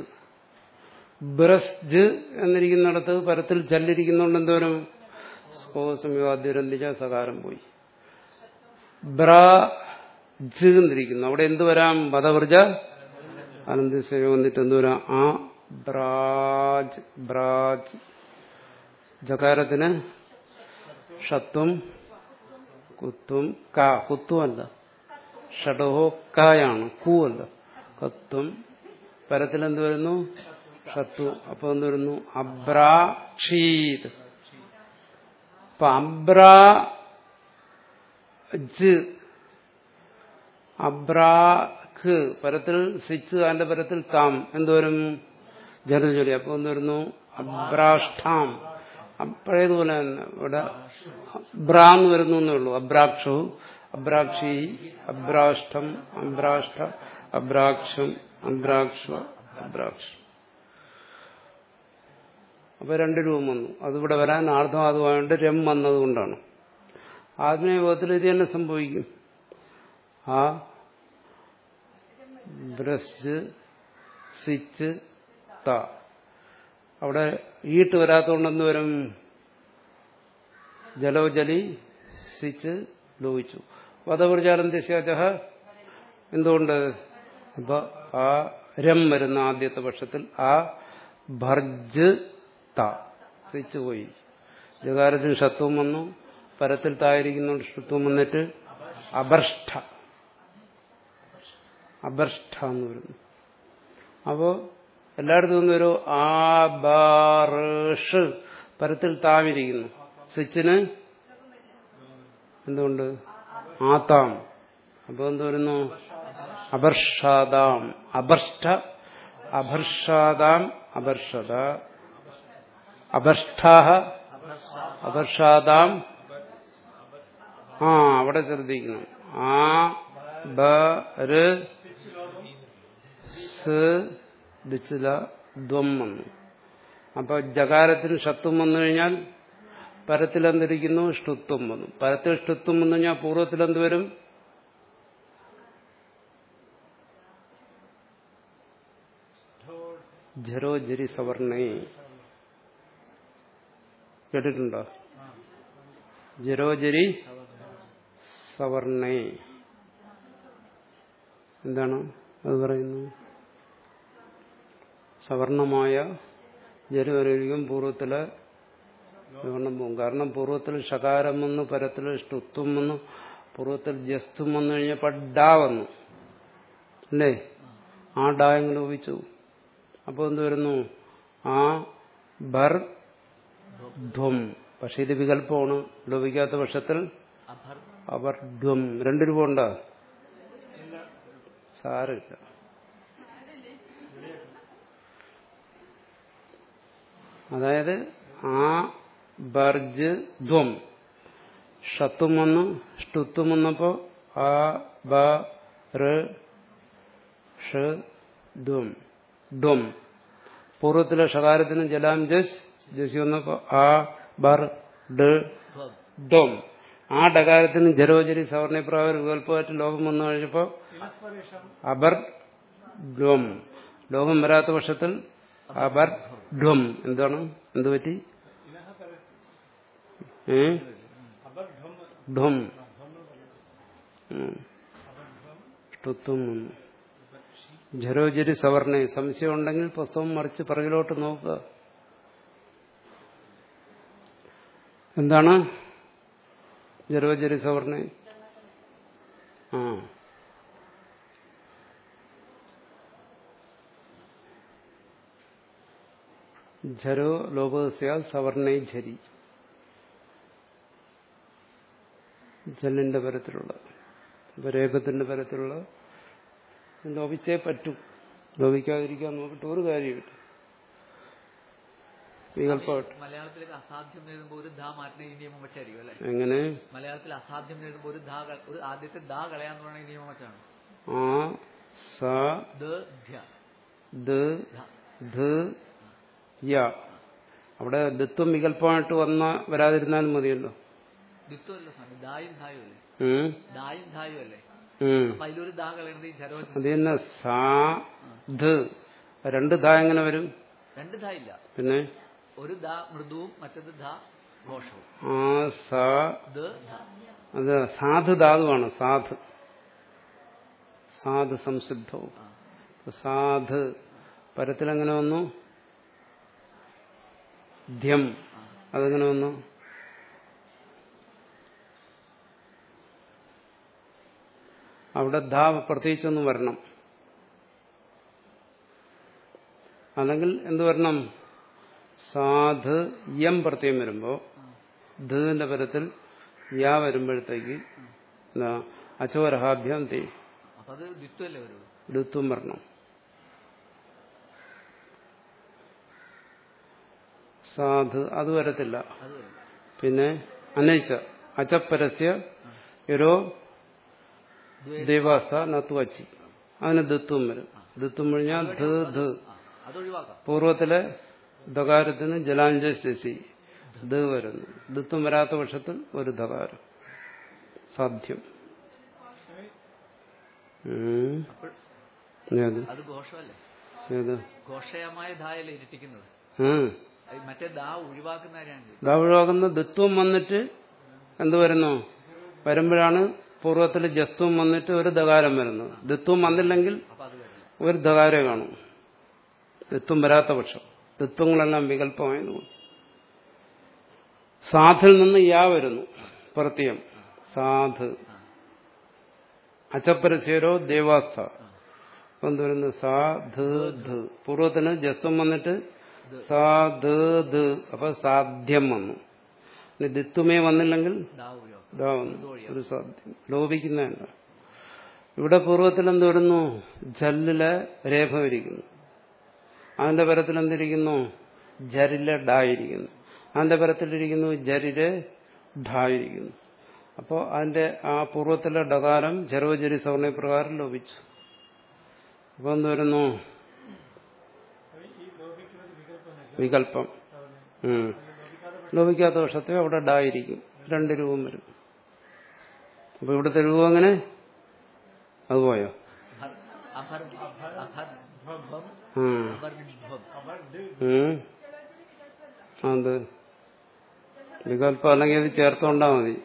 ബ്രസ് എന്നിരിക്കുന്നിടത്ത് പരത്തിൽ ചല്ലിരിക്കുന്നുണ്ട് എന്തോരും സ്കോസംവാദ്യരന്തിച്ച സകാരം പോയി ബ്ര ജ് എന്നിരിക്കുന്നു അവിടെ എന്ത് വരാം വധവൃജ അനന്തസേവ വന്നിട്ട് എന്ത് വരാം ആ ബ്രാജ് ബ്രാജ് ജകാരത്തിന് ഷത്വം കുത്തും കാ കുത്തുമല്ല ഷഡോഹോ കായാണ് കൂവല്ല കത്വം പരത്തിൽ എന്ത് വരുന്നു ഷത്വ അപ്പൊ എന്ത് വരുന്നു അബ്രാക്ഷീത് അപ്പൊ അബ്രാ ജ് അബ്രാഖ് പരത്തിൽ സിച്ച് അതിന്റെ പരത്തിൽ താം എന്തോരും ജലജൊലി അപ്പൊ എന്ത് വരുന്നു അബ്രാഷ്ടാം പഴയതുപോലെ തന്നെ ഇവിടെ ബ്രാ എന്ന് വരുന്നു എന്നേ ഉള്ളൂ അബ്രാക്ഷു അബ്രാക്ഷി അബ്രാഷ്ടം അബ്രാഷ്ട അബ്രാക്ഷം അബ്രാക്ഷ അബ്രാക്ഷം അപ്പൊ രണ്ട് രൂപം വന്നു അതിവിടെ വരാൻ ആർദ്ധവാദമായതുകൊണ്ട് രം വന്നതുകൊണ്ടാണ് ആത്മീയ വിഭവത്തിൽ ഇത് തന്നെ സംഭവിക്കും ആ ബ്രസ് സിച്ച് ത അവിടെ ഈട്ട് വരാത്തതുകൊണ്ടെന്ന് വരും ജലോ ജലി സിച്ച് ലോപിച്ചു വധപുരചാരം ദിശാചഹ എന്തുകൊണ്ട് അപ്പൊ ആ രം വരുന്ന ആദ്യത്തെ പക്ഷത്തിൽ ആ ഭർജ് ത സിച്ച് പോയി ജകാരത്തിന് ഷത്വം വന്നു പരത്തിൽ തായിരിക്കുന്നുണ്ട് ഷത്വം വന്നിട്ട് അബർഷ്ഠ അബർഷ്ഠ എന്ന് വരുന്നു അപ്പോ എല്ലായിടത്തും നിന്ന് ഒരു ആബാർഷ് പരത്തിൽ താവിരിക്കുന്നു സ്വിച്ചിന് എന്തുകൊണ്ട് ആത്താം അപ്പൊ എന്ത് വരുന്നു അബർഷാദാം അബർഷ്ട അബർഷാദാം അബർഷത അബർഷ്ടാഹ അബർഷാദാം ആ അവിടെ ശ്രദ്ധിക്കണം ആ ബ ര് സ് ദിച്ചില ദ്വം വന്നു അപ്പൊ ജകാരത്തിന് ഷത്വം വന്നു കഴിഞ്ഞാൽ പരത്തിൽ എന്തിരിക്കുന്നു ഷ്ടുത്വം വന്നു പരത്തിൽ ഷ്ടുത്വം വന്നു കഴിഞ്ഞാൽ പൂർവ്വത്തിൽ എന്ത് വരും ജരോ ജരി സവർണേ കേട്ടിട്ടുണ്ടോ ജരോജരി സവർണേ എന്താണ് അത് പറയുന്നത് സവർണമായ ജരവരൊരിക്കും പൂർവ്വത്തില് വിവരണം പോകും കാരണം പൂർവ്വത്തിൽ ഷകാരം വന്നു പരത്തിൽ ഷ്ടുത്വം വന്നു പൂർവ്വത്തിൽ ജസ്തും വന്നു കഴിഞ്ഞപ്പോൾ ഡാ വന്നു അല്ലേ ആ ഡ എങ്ങനെ ലോപിച്ചു അപ്പോൾ എന്ത് വരുന്നു ആ ബർ ധ്വം പക്ഷെ ഇത് വികല്പമാണ് ലോപിക്കാത്ത പക്ഷത്തിൽ അഭർ അവർ ധ്വം രണ്ട് രൂപ ഉണ്ടോ സാറില്ല അതായത് ആ ബർജ് ധ്വം ഷത്തും വന്നു ഷ്ടുത്തും വന്നപ്പോ ആ ബ റ് ഷ് ധ്വം ധ്വം പൂർവ്വത്തിലെ ഷകാരത്തിന് ജലാം ജസ് ജസി വന്നപ്പോ ആ ബർ ഡ് ധ്വം ഡോം ആ ഡകാരത്തിന് ജരോജരി സവർണിപ്രാവർ വികല്പമായിട്ട് ലോകം വന്നു കഴിഞ്ഞപ്പോ ഇനസ്പരേഷം അബർ ഡ്വം ലോകം വരാത്ത പക്ഷത്തിൽ അബർ ഡ്വം എന്താണ് എന്ത് പറ്റി ഇനഹ പരസ് ഏ അബർ ധ്വം ഡ്വം ധ്വം ഉം. അബർ ധ്വം ഷ്ടുത്വം വന്നു ജരോജരി സവർണെ സംശയം ഉണ്ടെങ്കിൽ പുസ്തകം മറിച്ച് പിറകിലോട്ട് നോക്കുക എന്താണ് ജരോജരി സവർണെ ആ ജരോ ലോപസ്യ സവർണൈ ഝരി ജല്ലിന്റെ പരത്തിലുള്ള ഇപ്പൊ രേഖത്തിന്റെ പരത്തിലുള്ള ലോപിച്ചേ പറ്റൂ ലോപിക്കാതിരിക്കാൻ നോക്കിയിട്ട് ഒരു കാര്യമില്ല വികല്പമായിട്ട് മലയാളത്തിലേക്ക് അസാധ്യം എന്ന് എഴുതുമ്പോൾ ഒരു ധാ മാറ്റുന്ന ഈ നിയമം വെച്ചായിരിക്കും അല്ലെ എങ്ങനെ മലയാളത്തിൽ അസാധ്യം എന്ന് എഴുതുമ്പോൾ ഒരു ധാ ക- ഒരു ആദ്യത്തെ ദാ കളയാന്ന് പറയുന്ന ഈ നിയമം വെച്ചാണ് ആ സ ദ ധ്യ ദ ധ. ധ യ അവിടെ ദത്വം വികല്പമായിട്ട് വന്ന വരാതിരുന്നാലും മതിയല്ലോ ദ്വിത്വമല്ല സ്വാമി ദായും ധായും അല്ലേ ഉം, ദായും ധായും അല്ലേ ഉം. അപ്പൊ അതിലൊരു ദാ കളയണത് ഈ ജരോ അത് തന്നെ സാ ധ രണ്ട് ധ എങ്ങനെ വരും രണ്ട് ധാ ഇല്ല പിന്നെ ഒരു ദാ മൃദുവും മറ്റത് ധാ ഘോഷവും ആ സ ദ ധ അത് സാധു ധാതുവാണ് സാധു സാധു സംസിദ്ധവും ആ. സാധ് പരത്തിലെങ്ങനെ വന്നു ധ്യം അതെങ്ങനെ വന്നു അവിടെ ധാ പ്രത്യേകിച്ചൊന്നും വരണം അല്ലെങ്കിൽ എന്ത് വരണം സാധ് യം പ്രത്യേകം വരുമ്പോ ധന്റെ പരത്തിൽ യാ വരുമ്പോഴത്തേക്ക് എന്താ അച്ചോരഹാഭ്യം തേ അപ്പൊ അത് ദ്വിത്വല്ലേ വരുള്ളൂ ഋത്വം വരണം സാധ് അത് വരത്തില്ല അത് വരും പിന്നെ അനയിച്ച അച്ചപ്പരസ്യ യൊരോ ദേവാസ നത്വച്ചി അതിന് ദത്വം വരും ദത്വം കഴിഞ്ഞാൽ ധ ധ ആ, അത് ഒഴിവാക്കാം പൂർവത്തിലെ ദകാരത്തിന് ജലാഞ്ച ശശി ദ വരുന്നു ദത്വം വരാത്ത പക്ഷത്തിൽ ഒരു ദകാരം സാധ്യം ഉം. അപ്പോൾ ഏത് അത് ഘോഷമല്ലേ ഏത് ഘോഷയമായ ധായല്ലേ ഇരട്ടിക്കുന്നത് ഉം. അത് മറ്റേ ദാ ഒഴിവാക്കുന്ന ആരാണ് ദാ ഒഴിവാക്കുന്ന ദത്വം വന്നിട്ട് എന്ത് വരുന്നു വരുമ്പോഴാണ് പൂർവ്വത്തിൽ ജസ്ത്വം വന്നിട്ട് ഒരു ദകാരം വരുന്നത് ദത്വം വന്നില്ലെങ്കിൽ അപ്പൊ അത് വരില്ല ഒരു ദകാരേ കാണും ദത്വം വരാത്ത പക്ഷം ദത്വങ്ങളെല്ലാം വികല്പമായതുകൊണ്ട് സാധിൽ നിന്ന് യാ വരുന്നു പ്രത്യം സാധ് അച്ചപ്പരസ്യരോ ദേവാസ്ഥ അപ്പൊ എന്ത് വരുന്നു സാ ധ ധ പൂർവ്വത്തിന് ജസ്ത്വം വന്നിട്ട് സാ ധ ധ അപ്പൊ സാധ്യം വന്നു ഇനി ദിത്വമേ വന്നില്ലെങ്കിൽ ദാ ഒഴിവാക്കാം ഇതാ വന്നു ഒരു സാധ്യം ലോപിക്കുന്നതല്ല ഇവിടെ പൂർവ്വത്തിൽ എന്ത് വരുന്നു ജല്ലിലെ രേഖ ഇരിക്കുന്നു അതിന്റെ പരത്തിൽ എന്തിരിക്കുന്നു ജരിലെ ഡായിരിക്കുന്നു അതിന്റെ പരത്തിലിരിക്കുന്നു ജരിലെ ഢായിരിക്കുന്നു അപ്പോൾ അതിന്റെ ആ പൂർവ്വത്തിലെ ഡകാരം ജരോജരി സവർണ പ്രകാരം ലോപിച്ചു അപ്പൊ എന്ത് വരുന്നു ഈ ലോപിക്കുന്നത് വികല്പം വികല്പം ഉം. ലോപിക്കാത്ത വർഷത്തെ അവിടെ ഡായിരിക്കും രണ്ട് രൂപം വരും അപ്പൊ ഇവിടുത്തെ രൂപം എങ്ങനെ അത് പോയോ അഭർ അഭർ അഭർ ധ്വം ഉം. അഭർ ധ്വം അബർ ഡ് ഉം. അത് വികല്പം അല്ലെങ്കിൽ അത് ചേർത്തോണ്ടാ മതി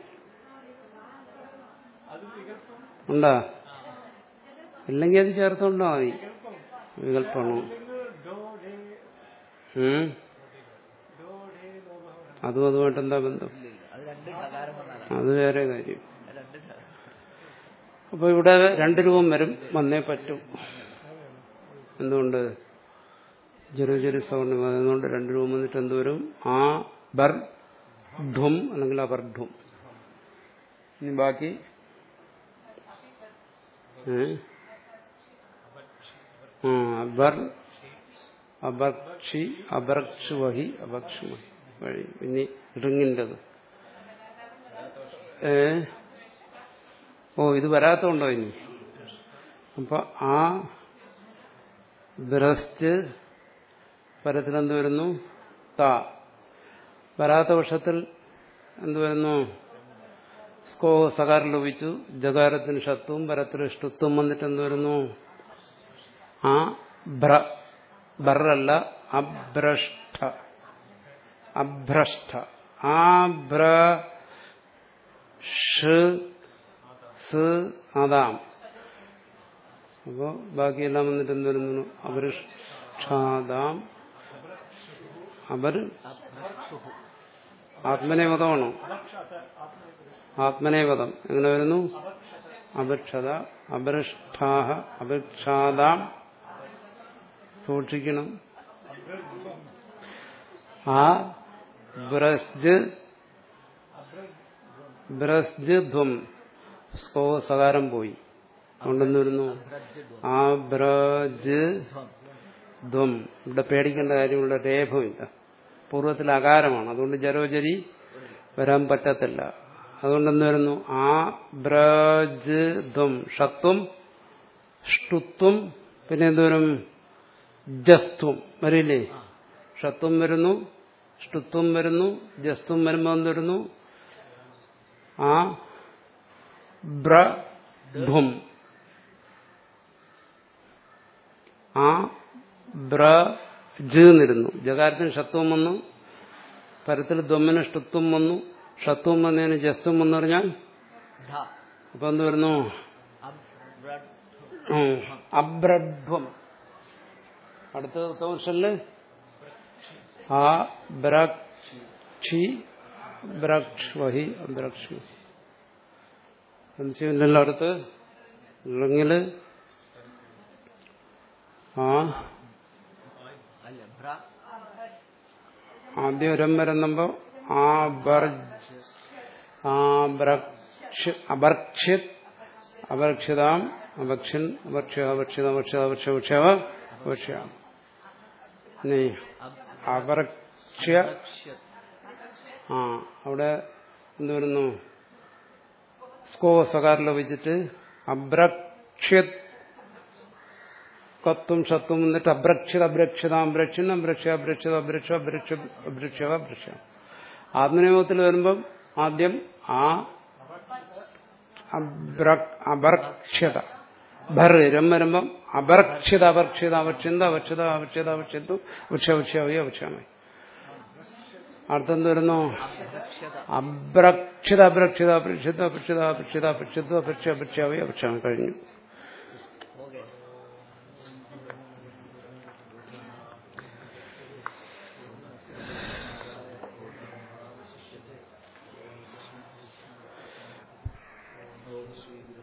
അത് വികല്പം ഉണ്ടാ ഇല്ലെങ്കിൽ അത് ചേർത്തോണ്ടാ മതി വികല്പമാണോ ഇല്ലെങ്കിൽ ഡോ ഡേ ഉം. ഡോ ഡേ ലോപ അതും അതുമായിട്ട് എന്താ ബന്ധം ഇല്ല ഇല്ല അത് രണ്ട് ധകാരം വന്നാലാണ് അത് വേറെ കാര്യം രണ്ട് ധ- അപ്പൊ ഇവിടെ രണ്ട് രൂപം വരും വന്നേ പറ്റൂ എന്തുകൊണ്ട് ജരു ജരു സൗണ്ട് അതുകൊണ്ട് രണ്ട് രൂപം വന്നിട്ട് എന്ത് വരും ആ ബർ ഢും അല്ലെങ്കിൽ അബർഢും ഇനി ബാക്കി ഏ? ആ അബർ അബക്ഷി അബർക്ഷു വഹി അബക്ഷു വഴി ഇനി റിങ്ങിൻ്റെത് ഏ ഓ ഇത് വരാത്തോണ്ടോ ഇനി അപ്പൊ ആ ബ്രസ്റ്റ് പരത്തിൽ എന്ത് വരുന്നു ത വരാത്ത പക്ഷത്തിൽ എന്ത് വരുന്നു സ്കോ സകാരം ലോപിച്ചു ജകാരത്തിന് ഷത്വം പരത്തിൽ ഷ്ടുത്വം വന്നിട്ട് എന്ത് വരുന്നു ആ ഭ്ര ബറല്ല അഭ്രഷ്ട അഭ്രഷ്ട ആ ഭ്ര ഷ് സ് അതാം അപ്പോ ബാക്കിയെല്ലാം വന്നിട്ട് എന്ത് വരുന്നു അപരിഷ്ഠാതാം അവർ അഭ്രക്ഷുഹു ആത്മനേവതമാണോ ആത്മനേവതം എങ്ങനെ വരുന്നു അപക്ഷത അപരിഷ്ഠാഹ അപക്ഷാതാം സൂക്ഷിക്കണം ആ ബ്രസ്ജ് ബ്രസ്ജ് ധ്വം സ്കോ സകാരം പോയി അതുകൊണ്ടെന്ന് വരുന്നു ഭ്രജ്ജുദ്വം ആ ബ്രജ് ധ്വം ധ്വം ഇവിടെ പേടിക്കേണ്ട കാര്യമുള്ള രേഖമില്ല പൂർവ്വത്തിൽ അകാരമാണ് അതുകൊണ്ട് ജരോജരി വരാൻ പറ്റത്തില്ല അതുകൊണ്ടെന്ന് വരുന്നു ആ ബ്രജ് ധ്വം ഷത്വം ഷ്ടുത്വം പിന്നെ എന്തോരും ജസ്ത്വം വരില്ലേ ഷത്വം വരുന്നു ഷ്ടുത്വം വരുന്നു ജസ്ത്വം വരുമ്പോൾ എന്ത് വരുന്നു ആ ബ്രഭും ആ ബ്രജ് എന്നിരുന്നു ജകാരത്തിന് ഷത്വം വന്നു പരത്തിൽ ദ്വമ്മിന് ഷ്ടുത്വം വന്നു ഷത്വം വന്നതിന് ജസ്ത്വം വന്നു പറഞ്ഞാൽ ധ അപ്പൊ എന്ത് വരുന്നു അഭ്രഡ് ഉം. അബ്രഡ്വം അടുത്ത കൗശല് ആ ബ്രക്ഷി ബ്രക്ഷി ബ്രക്ഷി സംശയമില്ലല്ലോ അടുത്ത് ഇല്ലെങ്കില് ആ അല്ല ഭ്ര ആദ്യം ഒരം വരുന്നപ്പോ ആ ബർജ് ആ ബ്രക്ഷ് അബർക്ഷിത് അപരക്ഷിതാം അപക്ഷൻ അപക്ഷ അപക്ഷിത അപക്ഷ അപക്ഷ അപക്ഷവ അപക്ഷ നീ അപരക്ഷ്യ അഭ്രക്ഷ്യത് ആ അവിടെ എന്ത് വരുന്നു സ്കോ സകാരം ലഭിച്ചിട്ട് അബ്രക്ഷ്യത് കത്വം ഷത്വം എന്നിട്ട് അബ്രക്ഷിത അബ്രക്ഷിത അബ്രക്ഷൻ അബ്രക്ഷ അബ്രക്ഷിത അബ്രക്ഷ അബ്രക്ഷ അബ്രക്ഷ അബ്രക്ഷ ആത്മനിയമത്തിൽ വരുമ്പം ആദ്യം ആ അബ്ര- അപർക്ഷ്യത ഭർ രം വരുമ്പം അപർക്ഷിത അപർക്ഷിത അപക്ഷിന്ത അപക്ഷിത അപക്ഷിത അപക്ഷിത്തു വൃക്ഷ വൃക്ഷാവി അവക്ഷാമായി അർത്ഥം എന്ത് വരുന്നു അഭ്രക്ഷ്യത അബ്രക്ഷിത അബ്രക്ഷിത അപ്രക്ഷിത അപ്രക്ഷിത അപ്രക്ഷിത അപ്രക്ഷിത അപക്ഷ അപക്ഷാവി അവക്ഷാമി കഴിഞ്ഞു ഓക്കെ ഓം ശ്രീ ഗുരു